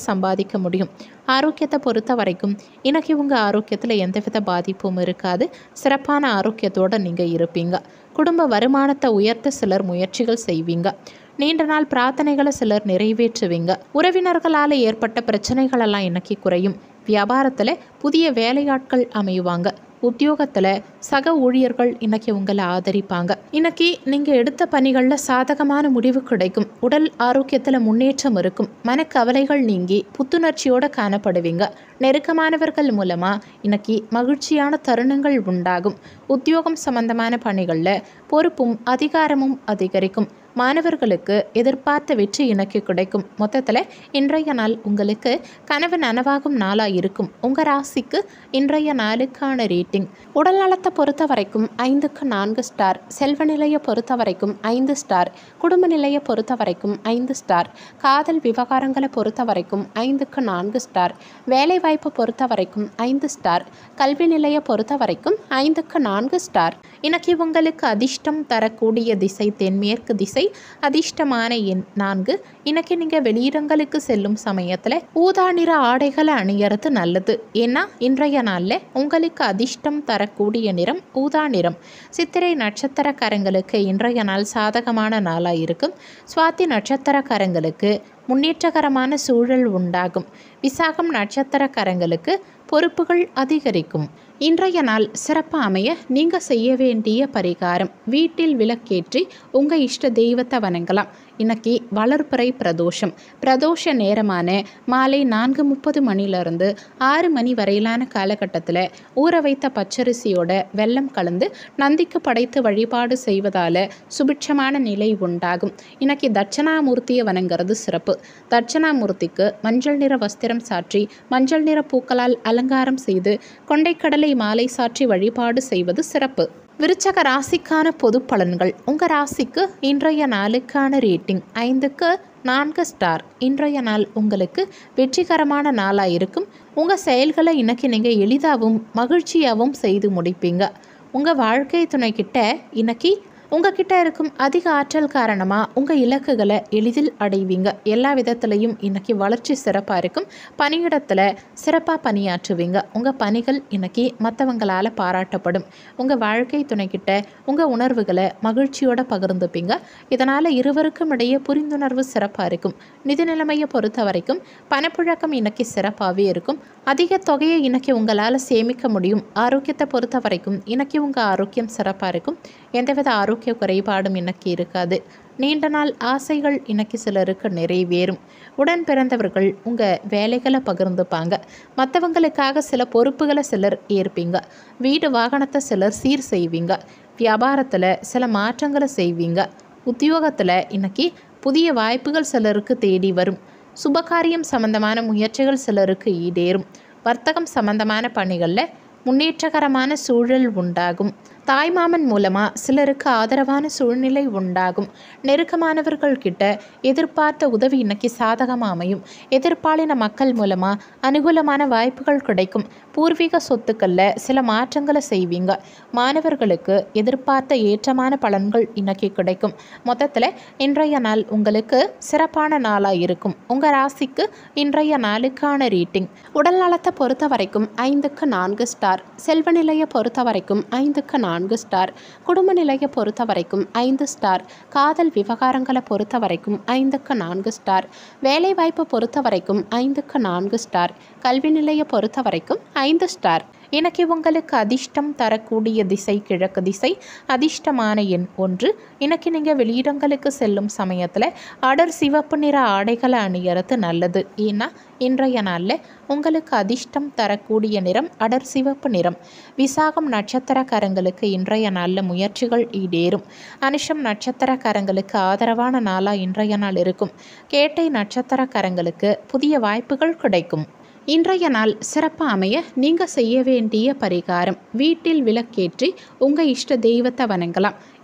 சாதிக்க முடியும் ஆரோக்கியத்தை பொறுத்த வரைக்கும் இன்னைக்கு உங்கள் ஆரோக்கியத்தில் எந்தவித பாதிப்பும் இருக்காது சிறப்பான ஆரோக்கியத்தோடு நீங்கள் இருப்பீங்க குடும்ப வருமானத்தை உயர்த்த சிலர் முயற்சிகள் செய்வீங்க நீண்ட நாள் பிரார்த்தனைகளை சிலர் நிறைவேற்றுவீங்க உறவினர்களால் ஏற்பட்ட பிரச்சனைகளெல்லாம் இன்னைக்கு குறையும் வியாபாரத்தில் புதிய வேலையாட்கள் அமையுவாங்க உத்தியோகத்தில் சக ஊழியர்கள் இன்னைக்கு உங்களை ஆதரிப்பாங்க இன்னைக்கு நீங்கள் எடுத்த பணிகளில் சாதகமான முடிவு கிடைக்கும் உடல் ஆரோக்கியத்தில் முன்னேற்றம் இருக்கும் மனக்கவலைகள் நீங்கி புத்துணர்ச்சியோடு காணப்படுவீங்க நெருக்கமானவர்கள் மூலமாக இன்னைக்கு மகிழ்ச்சியான தருணங்கள் உண்டாகும் உத்தியோகம் சம்பந்தமான பணிகளில் பொறுப்பும் அதிகாரமும் அதிகரிக்கும் மாணவர்களுக்கு எதிர்பார்த்த வெற்றி எனக்கு கிடைக்கும் மொத்தத்தில் இன்றைய நாள் உங்களுக்கு கனவு நனவாகும் நாளாக இருக்கும் உங்கள் ராசிக்கு இன்றைய நாளுக்கான ரேட்டிங் உடல் நலத்தை பொறுத்த வரைக்கும் ஐந்துக்கு நான்கு ஸ்டார் செல்வ நிலையை பொறுத்த வரைக்கும் ஐந்து ஸ்டார் குடும்ப நிலையை பொறுத்த வரைக்கும் ஐந்து ஸ்டார் காதல் விவகாரங்களை பொறுத்த வரைக்கும் ஐந்துக்கு நான்கு ஸ்டார் வேலைவாய்ப்பை பொறுத்த வரைக்கும் ஐந்து ஸ்டார் கல்வி நிலையை பொறுத்த வரைக்கும் ஐந்துக்கு நான்கு ஸ்டார் இன்னைக்கு உங்களுக்கு அதிர்ஷ்டம் தரக்கூடிய திசை தென்மேற்கு திசை அதிர்ஷ்டமான எண் நான்கு இன்னைக்கு நீங்கள் வெளியிடங்களுக்கு செல்லும் சமயத்தில் ஊதா நிற ஆடைகளை அணியறது நல்லது ஏன்னா இன்றைய நாளில் உங்களுக்கு அதிர்ஷ்டம் தரக்கூடிய நிறம் ஊதா நிறம் சித்திரை நட்சத்திரக்காரங்களுக்கு இன்றைய நாள் சாதகமான நாளாக இருக்கும் சுவாதி நட்சத்திரக்காரங்களுக்கு முன்னேற்றகரமான சூழல் உண்டாகும் விசாகம் நட்சத்திரக்காரங்களுக்கு பொறுப்புகள் அதிகரிக்கும் இன்றைய நாள் சிறப்பாக அமைய நீங்கள் செய்ய வேண்டிய பரிகாரம் வீட்டில் விளக்கேற்றி உங்கள் இஷ்ட தெய்வத்தை வணங்கலாம் இன்னைக்கு வளர்பிறை பிரதோஷம் பிரதோஷ நேரமான மாலை நான்கு முப்பது மணிலிருந்து ஆறு மணி வரையிலான காலகட்டத்தில் ஊற வைத்த பச்சரிசியோட வெல்லம் கலந்து நந்திக்கு படைத்து வழிபாடு செய்வதால் சுபிட்சமான நிலை உண்டாகும் இன்னைக்கு தட்சணாமூர்த்தியை வணங்குறது சிறப்பு தட்சணாமூர்த்திக்கு மஞ்சள் நிற வஸ்திரம் சாற்றி மஞ்சள் நிற பூக்களால் அலங்காரம் செய்து கொண்டைக்கடலை மாலை சாற்றி வழிபாடு செய்வது சிறப்பு விருச்சக ராசிக்கான பொது பலன்கள் உங்கள் ராசிக்கு இன்றைய நாளுக்கான ரேட்டிங் ஐந்துக்கு நான்கு ஸ்டார் இன்றைய நாள் உங்களுக்கு வெற்றிகரமான நாளாக இருக்கும் உங்கள் செயல்களை இன்னைக்கு நீங்கள் எளிதாகவும் மகிழ்ச்சியாகவும் செய்து முடிப்பீங்க உங்கள் வாழ்க்கை துணைக்கிட்ட இன்னைக்கு உங்ககிட்ட இருக்கும் அதிக ஆற்றல் காரணமாக உங்கள் இலக்குகளை எளிதில் அடைவீங்க எல்லா விதத்துலையும் இன்னைக்கு வளர்ச்சி சிறப்பாக இருக்கும் பணியிடத்தில் சிறப்பாக பணியாற்றுவீங்க உங்கள் பணிகள் இன்னைக்கு மற்றவங்களால் பாராட்டப்படும் உங்கள் வாழ்க்கை துணைக்கிட்ட உங்கள் உணர்வுகளை மகிழ்ச்சியோட பகிர்ந்துப்பீங்க இதனால் இருவருக்கும் இடையே புரிந்துணர்வு சிறப்பாக இருக்கும் நிதி நிலைமையை பொறுத்த வரைக்கும் பணப்புழக்கம் இன்னைக்கு சிறப்பாகவே இருக்கும் அதிக தொகையை இன்னைக்கு உங்களால் சேமிக்க முடியும் ஆரோக்கியத்தை பொறுத்த வரைக்கும் இன்னைக்கு உங்கள் ஆரோக்கியம் சிறப்பாக இருக்கும் எந்தவித ஆரோக்கிய குறைபாடும் இன்னைக்கு இருக்காது நீண்ட நாள் ஆசைகள் இன்னைக்கு சிலருக்கு நிறைவேறும் உடன் பிறந்தவர்கள் உங்கள் வேலைகளை பகிர்ந்துப்பாங்க மற்றவங்களுக்காக சில பொறுப்புகளை சிலர் ஏற்பீங்க வீடு வாகனத்தை சிலர் சீர் செய்வீங்க வியாபாரத்தில் சில மாற்றங்களை செய்வீங்க உத்தியோகத்தில் இன்னைக்கு புதிய வாய்ப்புகள் சிலருக்கு தேடி வரும் சுபகாரியம் சம்பந்தமான முயற்சிகள் சிலருக்கு ஈடேறும் வர்த்தகம் சம்பந்தமான பணிகளில் முன்னேற்றகரமான சூழல் உண்டாகும் தாய்மாமன் மூலமாக சிலருக்கு ஆதரவான சூழ்நிலை உண்டாகும் நெருக்கமானவர்கள் கிட்ட எதிர்பார்த்த உதவி இன்னைக்கு சாதகமாக அமையும் எதிர்ப்பாளின மக்கள் மூலமாக அனுகூலமான வாய்ப்புகள் கிடைக்கும் பூர்வீக சொத்துக்களில் சில மாற்றங்களை செய்வீங்க மாணவர்களுக்கு எதிர்பார்த்த ஏற்றமான பலன்கள் இன்னைக்கு கிடைக்கும் மொத்தத்தில் இன்றைய நாள் உங்களுக்கு சிறப்பான நாளாக இருக்கும் உங்கள் ராசிக்கு இன்றைய நாளுக்கான ரேட்டிங் உடல் நலத்தை பொறுத்த வரைக்கும் ஐந்துக்கு நான்கு ஸ்டார் செல்வ நிலையை பொறுத்த வரைக்கும் ஐந்துக்கு நான்கு ஸ்டார் குடும்ப நிலையை பொறுத்த வரைக்கும் ஐந்து ஸ்டார் காதல் விவகாரங்களை பொறுத்த வரைக்கும் ஐந்துக்கு நான்கு ஸ்டார் வேலைவாய்ப்பு பொறுத்த வரைக்கும் ஐந்துக்கு நான்கு ஸ்டார் கல்வி நிலையை பொறுத்த வரைக்கும் ஐந்து ஸ்டார் இன்னைக்கு உங்களுக்கு அதிர்ஷ்டம் தரக்கூடிய திசை கிழக்கு திசை அதிர்ஷ்டமான எண் ஒன்று இன்னைக்கு நீங்கள் வெளியிடங்களுக்கு செல்லும் சமயத்தில் அடர் சிவப்பு நிற ஆடைகளை அணியறது நல்லது ஏன்னா இன்றைய நாளில் உங்களுக்கு அதிர்ஷ்டம் தரக்கூடிய நிறம் அடர் சிவப்பு நிறம் விசாகம் நட்சத்திரக்காரங்களுக்கு இன்றைய நாளில் முயற்சிகள் ஈடேறும் அனுஷம் நட்சத்திரக்காரங்களுக்கு ஆதரவான நாளாக இன்றைய நாள் இருக்கும் கேட்டை நட்சத்திரக்காரங்களுக்கு புதிய வாய்ப்புகள் கிடைக்கும் இன்றைய நாள் சிறப்பாக அமைய நீங்கள் செய்ய வேண்டிய பரிகாரம் வீட்டில் விளக்கேற்றி உங்கள் இஷ்ட தெய்வத்தை வணங்கலாம்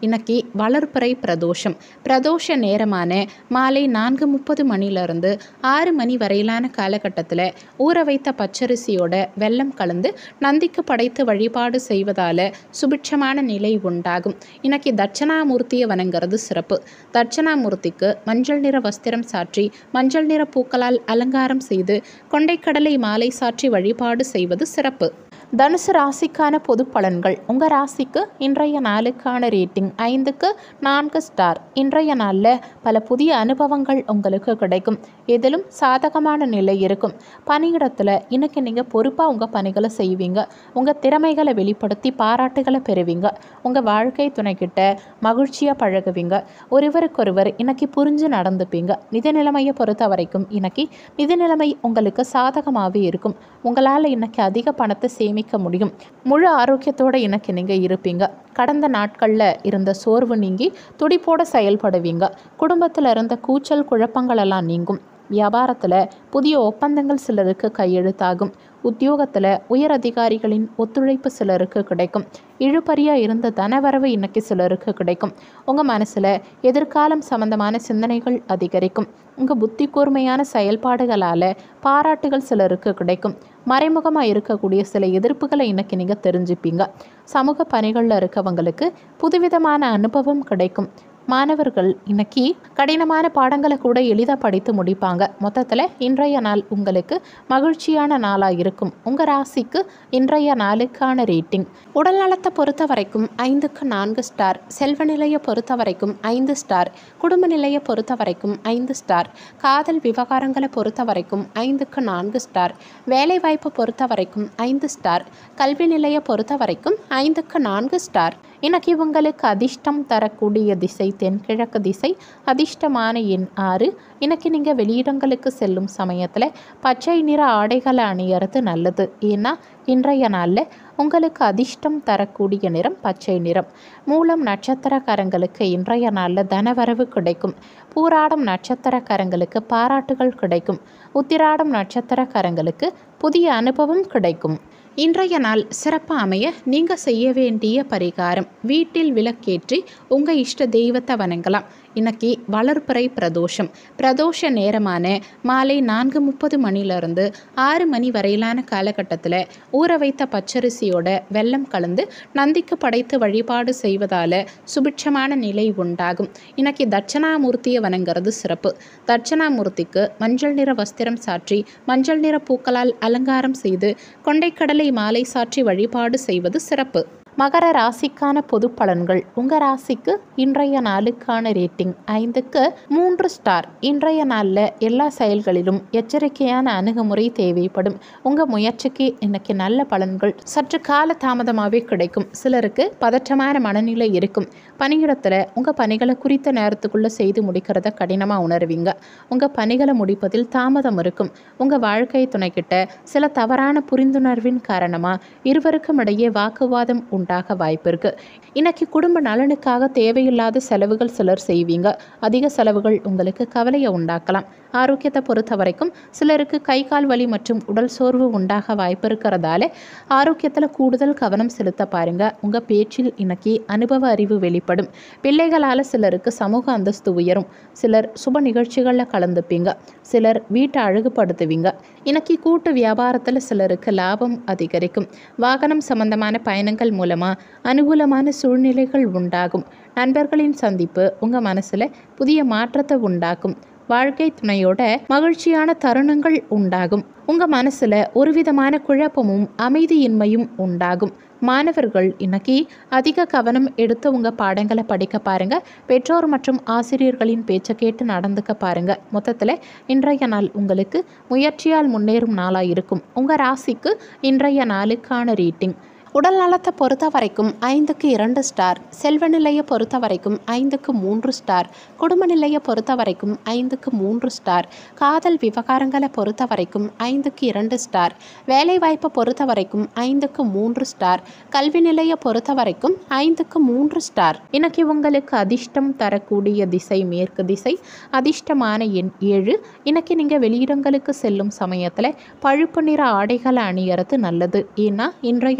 இன்னைக்கு வளர்ப்பிறை பிரதோஷம் பிரதோஷ நேரமான மாலை நான்கு முப்பது மணிலிருந்து ஆறு மணி வரையிலான காலகட்டத்தில் ஊற வைத்த பச்சரிசியோட வெல்லம் கலந்து நந்திக்கு படைத்து வழிபாடு செய்வதால் சுபிட்சமான நிலை உண்டாகும் இன்னைக்கு தட்சணாமூர்த்தியை வணங்குறது சிறப்பு தட்சணாமூர்த்திக்கு மஞ்சள் நிற வஸ்திரம் சாற்றி மஞ்சள் நிற பூக்களால் அலங்காரம் செய்து கொண்டைக்கடலை மாலை சாற்றி வழிபாடு செய்வது சிறப்பு தனுசு ராசிக்கான பொது பலன்கள் உங்கள் ராசிக்கு இன்றைய நாளுக்கான ரேட்டிங் ஐந்துக்கு நான்கு ஸ்டார் இன்றைய நாளில் பல புதிய அனுபவங்கள் உங்களுக்கு கிடைக்கும் எதிலும் சாதகமான நிலை இருக்கும் பணியிடத்தில் இன்னைக்கு நீங்கள் பொறுப்பாக உங்கள் பணிகளை செய்வீங்க உங்கள் திறமைகளை வெளிப்படுத்தி பாராட்டுகளை பெறுவீங்க உங்கள் வாழ்க்கை துணைக்கிட்ட மகிழ்ச்சியாக பழகுவீங்க ஒருவருக்கொருவர் இன்னைக்கு புரிஞ்சு நடந்துப்பீங்க நிதி நிலைமையை பொறுத்த வரைக்கும் இன்னைக்கு நிதி நிலைமை உங்களுக்கு சாதகமாகவே இருக்கும் உங்களால் இன்னைக்கு அதிக பணத்தை சேமிக்க முடியும் முழு ஆரோக்கியத்தோட இன்னைக்கு நீங்கள் இருப்பீங்க கடந்த நாட்களில் இருந்த சோர்வு நீங்கி துடிப்போட செயல்படுவீங்க குடும்பத்தில் இருந்த கூச்சல் குழப்பங்களெல்லாம் நீங்கும் வியாபாரத்தில் புதிய ஒப்பந்தங்கள் சிலருக்கு கையெழுத்தாகும் உத்தியோகத்தில் உயர் அதிகாரிகளின் ஒத்துழைப்பு சிலருக்கு கிடைக்கும் இழுபறியாக இருந்த தனவரவு இன்னைக்கு சிலருக்கு கிடைக்கும் உங்கள் மனசில் எதிர்காலம் சம்பந்தமான சிந்தனைகள் அதிகரிக்கும் உங்கள் புத்தி கூர்மையான செயல்பாடுகளால் பாராட்டுகள் சிலருக்கு கிடைக்கும் மறைமுகமாக இருக்கக்கூடிய சில எதிர்ப்புகளை இன்னைக்கு நீங்கள் தெரிஞ்சுப்பீங்க சமூக பணிகளில் இருக்கவங்களுக்கு புதுவிதமான அனுபவம் கிடைக்கும் மாணவர்கள் இன்னைக்கு கடினமான பாடங்களை கூட எளிதாக படித்து முடிப்பாங்க மொத்தத்தில் இன்றைய நாள் உங்களுக்கு மகிழ்ச்சியான நாளாக இருக்கும் உங்கள் ராசிக்கு இன்றைய நாளுக்கான ரேட்டிங் உடல் நலத்தை பொறுத்த வரைக்கும் ஐந்துக்கு நான்கு ஸ்டார் செல்வ நிலையை பொறுத்த வரைக்கும் ஐந்து ஸ்டார் குடும்ப நிலையை பொறுத்த வரைக்கும் ஐந்து ஸ்டார் காதல் விவகாரங்களை பொறுத்த வரைக்கும் ஐந்துக்கு நான்கு ஸ்டார் வேலைவாய்ப்பை பொறுத்த வரைக்கும் ஐந்து ஸ்டார் கல்வி நிலையை பொறுத்த வரைக்கும் ஐந்துக்கு நான்கு ஸ்டார் இன்னைக்கு உங்களுக்கு அதிர்ஷ்டம் தரக்கூடிய திசை தென்கிழக்கு திசை அதிர்ஷ்டமான எண் ஆறு இன்னைக்கு நீங்கள் வெளியிடங்களுக்கு செல்லும் சமயத்தில் பச்சை நிற ஆடைகளை அணியறது நல்லது ஏன்னா இன்றைய நாளில் உங்களுக்கு அதிர்ஷ்டம் தரக்கூடிய நிறம் பச்சை நிறம் மூலம் நட்சத்திரக்காரங்களுக்கு இன்றைய நாளில் தனவரவு கிடைக்கும் பூராடம் நட்சத்திரக்காரங்களுக்கு பாராட்டுகள் கிடைக்கும் உத்திராடம் நட்சத்திரக்காரங்களுக்கு புதிய அனுபவம் கிடைக்கும் இன்றைய நாள் சிறப்பாக அமைய நீங்கள் செய்ய வேண்டிய பரிகாரம் வீட்டில் விளக்கேற்றி உங்கள் இஷ்ட தெய்வத்தை வணங்கலாம் இன்னைக்கு வளர்ப்பிறை பிரதோஷம் பிரதோஷ நேரமான மாலை நான்கு முப்பது மணிலிருந்து ஆறு மணி வரையிலான காலகட்டத்தில் ஊற வைத்த பச்சரிசியோட வெல்லம் கலந்து நந்திக்கு படைத்து வழிபாடு செய்வதால் சுபிட்சமான நிலை உண்டாகும் இன்னைக்கு தட்சணாமூர்த்தியை வணங்குறது சிறப்பு தட்சணாமூர்த்திக்கு மஞ்சள் நிற வஸ்திரம் சாற்றி மஞ்சள் நிற பூக்களால் அலங்காரம் செய்து கொண்டைக்கடலை மாலை சாற்றி வழிபாடு செய்வது சிறப்பு மகர ராசிக்கான பொது பலன்கள் உங்கள் ராசிக்கு இன்றைய நாளுக்கான ரேட்டிங் ஐந்துக்கு மூன்று ஸ்டார் இன்றைய நாளில் எல்லா செயல்களிலும் எச்சரிக்கையான அணுகுமுறை தேவைப்படும் உங்கள் முயற்சிக்கு இன்னைக்கு நல்ல பலன்கள் சற்று கால தாமதமாகவே கிடைக்கும் சிலருக்கு பதற்றமான மனநிலை இருக்கும் பணியிடத்தில் உங்கள் பணிகளை குறித்த நேரத்துக்குள்ளே செய்து முடிக்கிறத கடினமாக உணர்வீங்க உங்கள் பணிகளை முடிப்பதில் தாமதம் இருக்கும் உங்கள் வாழ்க்கை துணைக்கிட்ட சில தவறான புரிந்துணர்வின் காரணமாக இருவருக்கும் இடையே வாக்குவாதம் உண்டாக வாய்ப்பு இருக்கு இன்னைக்கு குடும்ப நலனுக்காக தேவையில்லாத செலவுகள் சிலர் செய்வீங்க அதிக செலவுகள் உங்களுக்கு கவலையை உண்டாக்கலாம் ஆரோக்கியத்தை பொறுத்த வரைக்கும் சிலருக்கு கை கால் வலி மற்றும் உடல் சோர்வு உண்டாக வாய்ப்பு இருக்கிறதால ஆரோக்கியத்தில் கூடுதல் கவனம் செலுத்த பாருங்க உங்கள் பேச்சில் இன்னைக்கு அனுபவ அறிவு வெளிப்படும் பிள்ளைகளால் சிலருக்கு சமூக அந்தஸ்து உயரும் சிலர் சுப நிகழ்ச்சிகளில் கலந்துப்பீங்க சிலர் வீட்டை அழகுபடுத்துவீங்க இன்னைக்கு கூட்டு வியாபாரத்தில் சிலருக்கு லாபம் அதிகரிக்கும் வாகனம் சம்பந்தமான பயணங்கள் மூலமாக அனுகூலமான சூழ்நிலைகள் உண்டாகும் நண்பர்களின் சந்திப்பு உங்கள் மனசில் புதிய மாற்றத்தை உண்டாக்கும் வாழ்க்கை துணையோட மகிழ்ச்சியான தருணங்கள் உண்டாகும் உங்க மனசுல ஒரு விதமான குழப்பமும் அமைதியின்மையும் உண்டாகும் மாணவர்கள் இன்னைக்கு அதிக கவனம் எடுத்து உங்க பாடங்களை படிக்க பாருங்க பெற்றோர் மற்றும் ஆசிரியர்களின் பேச்சை கேட்டு நடந்துக்க பாருங்க மொத்தத்தில் இன்றைய நாள் உங்களுக்கு முயற்சியால் முன்னேறும் நாளாக இருக்கும் உங்க ராசிக்கு இன்றைய நாளுக்கான ரேட்டிங் உடல் நலத்தை பொறுத்த வரைக்கும் ஐந்துக்கு இரண்டு ஸ்டார் செல்வ நிலையை பொறுத்த வரைக்கும் ஐந்துக்கு மூன்று ஸ்டார் குடும்ப நிலையை பொறுத்த வரைக்கும் ஐந்துக்கு மூன்று ஸ்டார் காதல் விவகாரங்களை பொறுத்த வரைக்கும் ஐந்துக்கு இரண்டு ஸ்டார் வேலைவாய்ப்பை பொறுத்த வரைக்கும் ஐந்துக்கு மூன்று ஸ்டார் கல்வி நிலையை பொறுத்த வரைக்கும் ஐந்துக்கு மூன்று ஸ்டார் இன்னைக்கு உங்களுக்கு அதிர்ஷ்டம் தரக்கூடிய திசை மேற்கு திசை அதிர்ஷ்டமான எண் ஏழு இன்னைக்கு நீங்கள் வெளியிடங்களுக்கு செல்லும் சமயத்தில் பழுப்பு நிற ஆடைகளை அணியறது நல்லது ஏன்னா இன்றைய நாளில்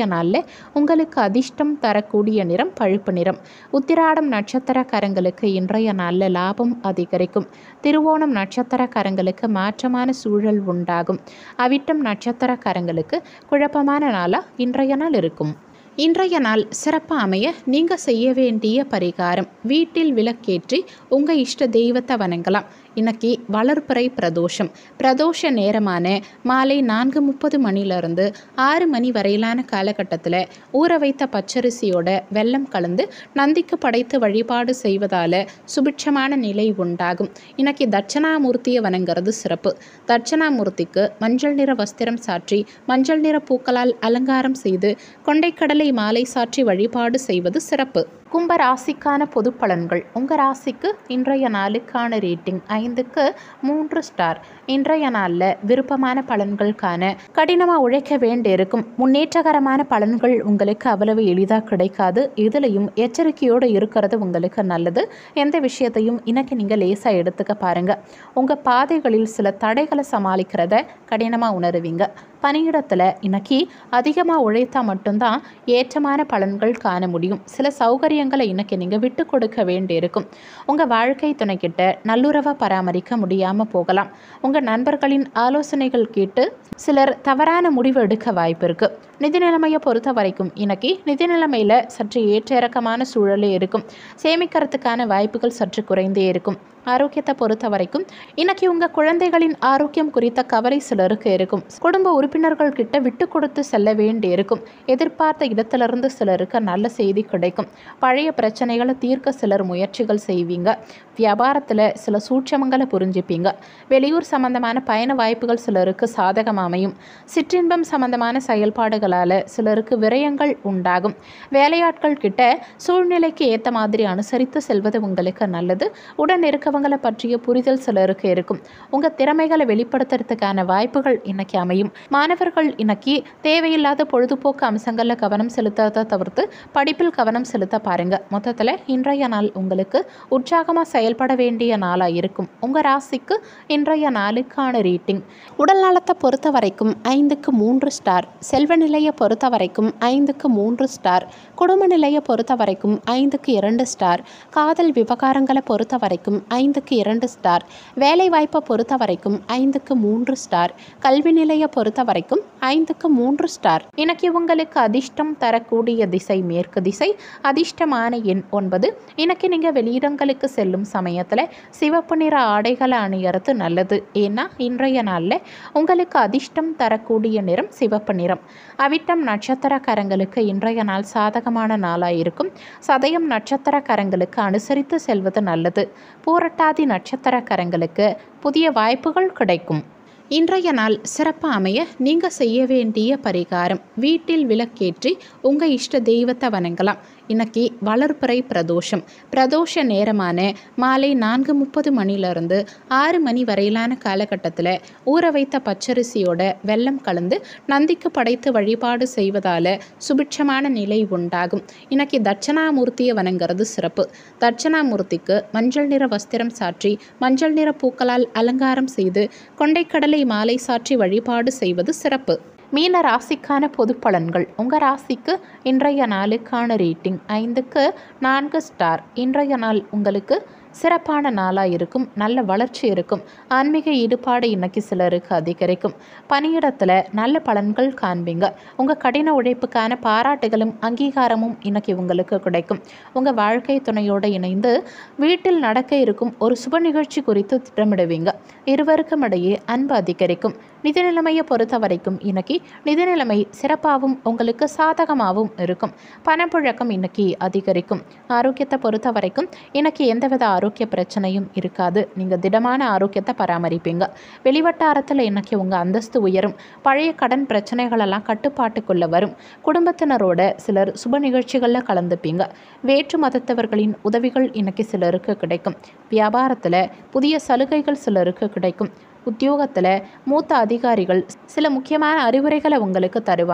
உங்களுக்கு அதிர்ஷ்டம் தரக்கூடிய நிறம் பழுப்பு நிறம் உத்திராடம் நட்சத்திரக்காரங்களுக்கு இன்றைய நாளில் லாபம் அதிகரிக்கும் திருவோணம் நட்சத்திரக்காரங்களுக்கு மாற்றமான சூழல் உண்டாகும் அவிட்டம் நட்சத்திரக்காரங்களுக்கு குழப்பமான நாளாக இன்றைய நாள் இருக்கும் இன்றைய நாள் சிறப்பாக அமைய நீங்கள் செய்ய வேண்டிய பரிகாரம் வீட்டில் விளக்கேற்றி உங்கள் இஷ்ட தெய்வத்தை வணங்கலாம் இன்னைக்கு வளர்ப்பிறை பிரதோஷம் பிரதோஷ நேரமான மாலை நான்கு முப்பது மணிலிருந்து ஆறு மணி வரையிலான காலகட்டத்தில் ஊற வைத்த பச்சரிசியோட வெல்லம் கலந்து நந்திக்கு படைத்து வழிபாடு செய்வதால் சுபிட்சமான நிலை உண்டாகும் இன்னைக்கு தட்சணாமூர்த்தியை வணங்குறது சிறப்பு தட்சணாமூர்த்திக்கு மஞ்சள் நிற வஸ்திரம் சாற்றி மஞ்சள் நிற பூக்களால் அலங்காரம் செய்து கொண்டைக்கடலை மாலை சாற்றி வழிபாடு செய்வது சிறப்பு கும்ப ராசிக்கான பொது பலன்கள் உங்கள் ராசிக்கு இன்றைய நாளுக்கான ரேட்டிங் ஐந்துக்கு மூன்று ஸ்டார் இன்றைய நாளில் விருப்பமான பலன்கள் காண கடினமாக உழைக்க வேண்டியிருக்கும் முன்னேற்றகரமான பலன்கள் உங்களுக்கு அவ்வளவு எளிதாக கிடைக்காது இதுலேயும் எச்சரிக்கையோடு இருக்கிறது உங்களுக்கு நல்லது எந்த விஷயத்தையும் இன்னைக்கு நீங்கள் லேசாக எடுத்துக்க பாருங்கள் உங்கள் பாதைகளில் சில தடைகளை சமாளிக்கிறத கடினமாக உணருவீங்க பணியிடத்தில் இன்னைக்கு அதிகமாக உழைத்தா மட்டும்தான் ஏற்றமான பலன்கள் காண முடியும் சில சௌகரியங்களை இன்னைக்கு நீங்கள் விட்டு கொடுக்க வேண்டியிருக்கும் உங்கள் வாழ்க்கை துணைக்கிட்ட நல்லுறவை பராமரிக்க முடியாமல் போகலாம் உங்கள் நண்பர்களின் ஆலோசனைகள் கேட்டு சிலர் தவறான முடிவு எடுக்க வாய்ப்பு இருக்குது நிதி நிலைமையை பொறுத்த வரைக்கும் இன்னைக்கு நிதி நிலைமையில் சற்று ஏற்ற இறக்கமான சூழலே இருக்கும் சேமிக்கிறதுக்கான வாய்ப்புகள் சற்று குறைந்தே இருக்கும் ஆரோக்கியத்தை பொறுத்த வரைக்கும் இன்னைக்கு உங்கள் குழந்தைகளின் ஆரோக்கியம் குறித்த கவலை சிலருக்கு இருக்கும் குடும்ப உறுப்பினர்கள் கிட்ட விட்டு கொடுத்து செல்ல வேண்டி இருக்கும் எதிர்பார்த்த இடத்திலிருந்து சிலருக்கு நல்ல செய்தி கிடைக்கும் பழைய பிரச்சனைகளை தீர்க்க சிலர் முயற்சிகள் செய்வீங்க வியாபாரத்தில் சில சூட்சமங்களை புரிஞ்சுப்பீங்க வெளியூர் சம்பந்தமான பயண வாய்ப்புகள் சிலருக்கு சாதகம் அமையும் சிற்றின்பம் சம்பந்தமான செயல்பாடுகளால் சிலருக்கு விரயங்கள் உண்டாகும் வேலையாட்கள் கிட்ட சூழ்நிலைக்கு ஏற்ற மாதிரி அனுசரித்து செல்வது உங்களுக்கு நல்லது உடன் இருக்கவங்களை பற்றிய புரிதல் சிலருக்கு இருக்கும் உங்கள் திறமைகளை வெளிப்படுத்துறதுக்கான வாய்ப்புகள் இன்னைக்கு அமையும் மாணவர்கள் இன்னைக்கு தேவையில்லாத பொழுதுபோக்கு அம்சங்களில் கவனம் செலுத்துறதை தவிர்த்து படிப்பில் கவனம் செலுத்த பாருங்க மொத்தத்தில் இன்றைய நாள் உங்களுக்கு உற்சாகமாக செயல்பட வேண்டிய நாளாக இருக்கும் உங்கள் ராசிக்கு இன்றைய நாளுக்கான ரேட்டிங் உடல் நலத்தை பொறுத்த வரைக்கும் ஐந்துக்கு மூன்று ஸ்டார் செல்வ நிலையை பொறுத்த வரைக்கும் ஐந்துக்கு மூன்று ஸ்டார் குடும்ப நிலையை பொறுத்த வரைக்கும் ஐந்துக்கு இரண்டு ஸ்டார் காதல் விவகாரங்களை பொறுத்த வரைக்கும் ஐந்துக்கு இரண்டு ஸ்டார் வேலை வாய்ப்பை பொறுத்த வரைக்கும் ஐந்துக்கு மூன்று ஸ்டார் கல்வி நிலையை பொறுத்த வரைக்கும் ஐந்துக்கு மூன்று ஸ்டார் இன்னைக்கு உங்களுக்கு அதிர்ஷ்டம் தரக்கூடிய திசை மேற்கு திசை அதிர்ஷ்டமான எண் ஒன்பது இன்னைக்கு நீங்கள் வெளியிடங்களுக்கு செல்லும் சமயத்தில் சிவப்பு நிற ஆடைகளை அணியறது நல்லது ஏன்னா இன்றைய நாளில் உங்களுக்கு அதிர்ஷ்டம் தரக்கூடிய நிறம் சிவப்பு நிறம் அவிட்டம் நட்சத்திரக்காரங்களுக்கு இன்றைய நாள் சாதகமான நாளாக இருக்கும் சதயம் நட்சத்திரக்காரங்களுக்கு அனுசரித்து செல்வது நல்லது பூரட்டாதி நட்சத்திரக்காரங்களுக்கு புதிய வாய்ப்புகள் கிடைக்கும் இன்றைய நாள் சிறப்பாக அமைய நீங்கள் செய்ய வேண்டிய பரிகாரம் வீட்டில் விளக்கேற்றி உங்கள் இஷ்ட தெய்வத்தை வணங்கலாம் இன்னைக்கு வளர்ப்பிறை பிரதோஷம் பிரதோஷ நேரமான மாலை நான்கு முப்பது மணிலிருந்து ஆறு மணி வரையிலான காலகட்டத்தில் ஊற வைத்த பச்சரிசியோட வெல்லம் கலந்து நந்திக்கு படைத்து வழிபாடு செய்வதால் சுபிட்சமான நிலை உண்டாகும் இன்னைக்கு தட்சணாமூர்த்தியை வணங்குறது சிறப்பு தட்சணாமூர்த்திக்கு மஞ்சள் நிற வஸ்திரம் சாற்றி மஞ்சள் நிற பூக்களால் அலங்காரம் செய்து கொண்டைக்கடலை மாலை சாற்றி வழிபாடு செய்வது சிறப்பு மீன ராசிக்கான பொது பலன்கள் உங்கள் ராசிக்கு இன்றைய நாளுக்கான ரேட்டிங் ஐந்துக்கு நான்கு ஸ்டார் இன்றைய நாள் உங்களுக்கு சிறப்பான நாளாக இருக்கும் நல்ல வளர்ச்சி இருக்கும் ஆன்மீக ஈடுபாடு இன்னைக்கு சிலருக்கு அதிகரிக்கும் பணியிடத்தில் நல்ல பலன்கள் காண்பீங்க உங்கள் கடின உழைப்புக்கான பாராட்டுகளும் அங்கீகாரமும் இன்னைக்கு உங்களுக்கு கிடைக்கும் உங்கள் வாழ்க்கை துணையோடு இணைந்து வீட்டில் நடக்க இருக்கும் ஒரு சுப நிகழ்ச்சி குறித்து திட்டமிடுவீங்க இருவருக்கும் இடையே அன்பு அதிகரிக்கும் நிதி நிலைமையை பொறுத்த வரைக்கும் இன்னைக்கு நிதி நிலைமை சிறப்பாகவும் உங்களுக்கு சாதகமாகவும் இருக்கும் பணப்புழக்கம் இன்னைக்கு அதிகரிக்கும் ஆரோக்கியத்தை பொறுத்த வரைக்கும் இன்னைக்கு எந்தவித ஆரோக்கிய பிரச்சனையும் இருக்காது நீங்கள் திடமான ஆரோக்கியத்தை பராமரிப்பீங்க வெளிவட்டாரத்தில் இன்னைக்கு உங்கள் அந்தஸ்து உயரும் பழைய கடன் பிரச்சனைகளெல்லாம் கட்டுப்பாட்டுக்குள்ளே வரும் குடும்பத்தினரோட சிலர் சுப நிகழ்ச்சிகளில் கலந்துப்பீங்க வேற்று மதத்தவர்களின் உதவிகள் இன்னைக்கு சிலருக்கு கிடைக்கும் வியாபாரத்தில் புதிய சலுகைகள் சிலருக்கு கிடைக்கும் உத்தியோகத்தில் மூத்த அதிகாரிகள் சில முக்கியமான அறிவுரைகளை உங்களுக்கு தருவாங்க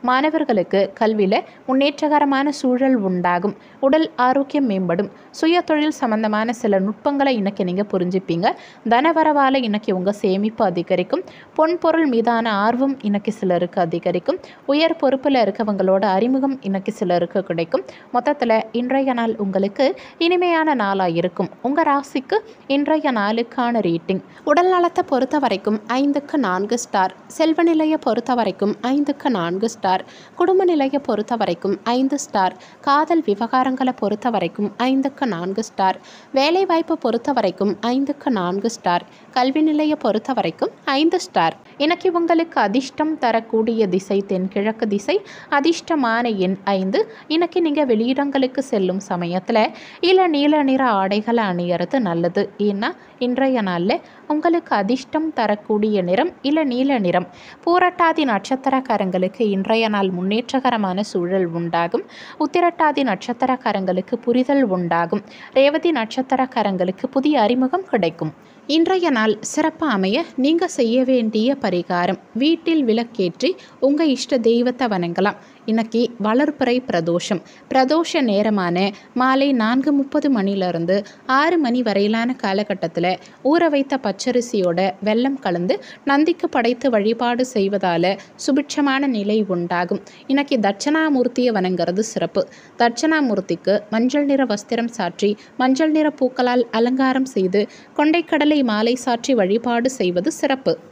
மாணவர்களுக்கு கல்வியில் முன்னேற்றகரமான சூழல் உண்டாகும் உடல் ஆரோக்கியம் மேம்படும் சுய தொழில் சம்பந்தமான சில நுட்பங்களை இன்னைக்கு நீங்கள் புரிஞ்சுப்பீங்க தனவரவால் இன்னைக்கு உங்கள் சேமிப்பு அதிகரிக்கும் பொன் பொருள் மீதான ஆர்வம் இன்னைக்கு சிலருக்கு அதிகரிக்கும் உயர் பொறுப்பில் இருக்கவங்களோட அறிமுகம் இன்னைக்கு சிலருக்கு கிடைக்கும் மொத்தத்தில் இன்றைய நாள் உங்களுக்கு இனிமையான நாளாக இருக்கும் உங்கள் ராசிக்கு இன்றைய நாளுக்கான ரேட்டிங் உடல் நலத்தை பொறுத்த வரைக்கும் ஐந்துக்கு நான்கு ஸ்டார் செல்வ நிலையை பொறுத்த வரைக்கும் ஐந்துக்கு நான்கு ஸ்டார் குடும்ப நிலையை பொறுத்த வரைக்கும் ஐந்து ஸ்டார் காதல் விவகாரங்களை பொறுத்த வரைக்கும் ஐந்துக்கு நான்கு ஸ்டார் வேலை வாய்ப்பை பொறுத்த வரைக்கும் ஐந்துக்கு நான்கு ஸ்டார் கல்வி நிலையை பொறுத்த வரைக்கும் ஐந்து ஸ்டார் இன்னைக்கு உங்களுக்கு அதிர்ஷ்டம் தரக்கூடிய திசை தென்கிழக்கு திசை அதிர்ஷ்டமான எண் ஐந்து இன்னைக்கு நீங்கள் வெளியிடங்களுக்கு செல்லும் சமயத்தில் இள நீல நிற ஆடைகளை அணியறது நல்லது ஏன்னா இன்றைய நாளில் உங்களுக்கு அதிர்ஷ்டம் தரக்கூடிய நிறம் இள நீல நிறம் பூரட்டாதி நட்சத்திரக்காரங்களுக்கு இன்றைய நாள் முன்னேற்றகரமான சூழல் உண்டாகும் உத்திரட்டாதி நட்சத்திரக்காரங்களுக்கு புரிதல் உண்டாகும் ரேவதி நட்சத்திரக்காரங்களுக்கு புதிய அறிமுகம் கிடைக்கும் இன்றைய நாள் சிறப்பாக அமைய நீங்கள் செய்ய வேண்டிய பரிகாரம் வீட்டில் விளக்கேற்றி உங்கள் இஷ்ட தெய்வத்தை வணங்கலாம் இன்னைக்கு வளர்ப்புறை பிரதோஷம் பிரதோஷ நேரமான மாலை நான்கு முப்பது மணிலிருந்து ஆறு மணி வரையிலான காலகட்டத்தில் ஊற வைத்த பச்சரிசியோட வெல்லம் கலந்து நந்திக்கு படைத்து வழிபாடு செய்வதால் சுபிட்சமான நிலை உண்டாகும் இன்னைக்கு தட்சணாமூர்த்தியை வணங்குறது சிறப்பு தட்சணாமூர்த்திக்கு மஞ்சள் நிற வஸ்திரம் சாற்றி மஞ்சள் நிற பூக்களால் அலங்காரம் செய்து கொண்டைக்கடலை மாலை சாற்றி வழிபாடு செய்வது சிறப்பு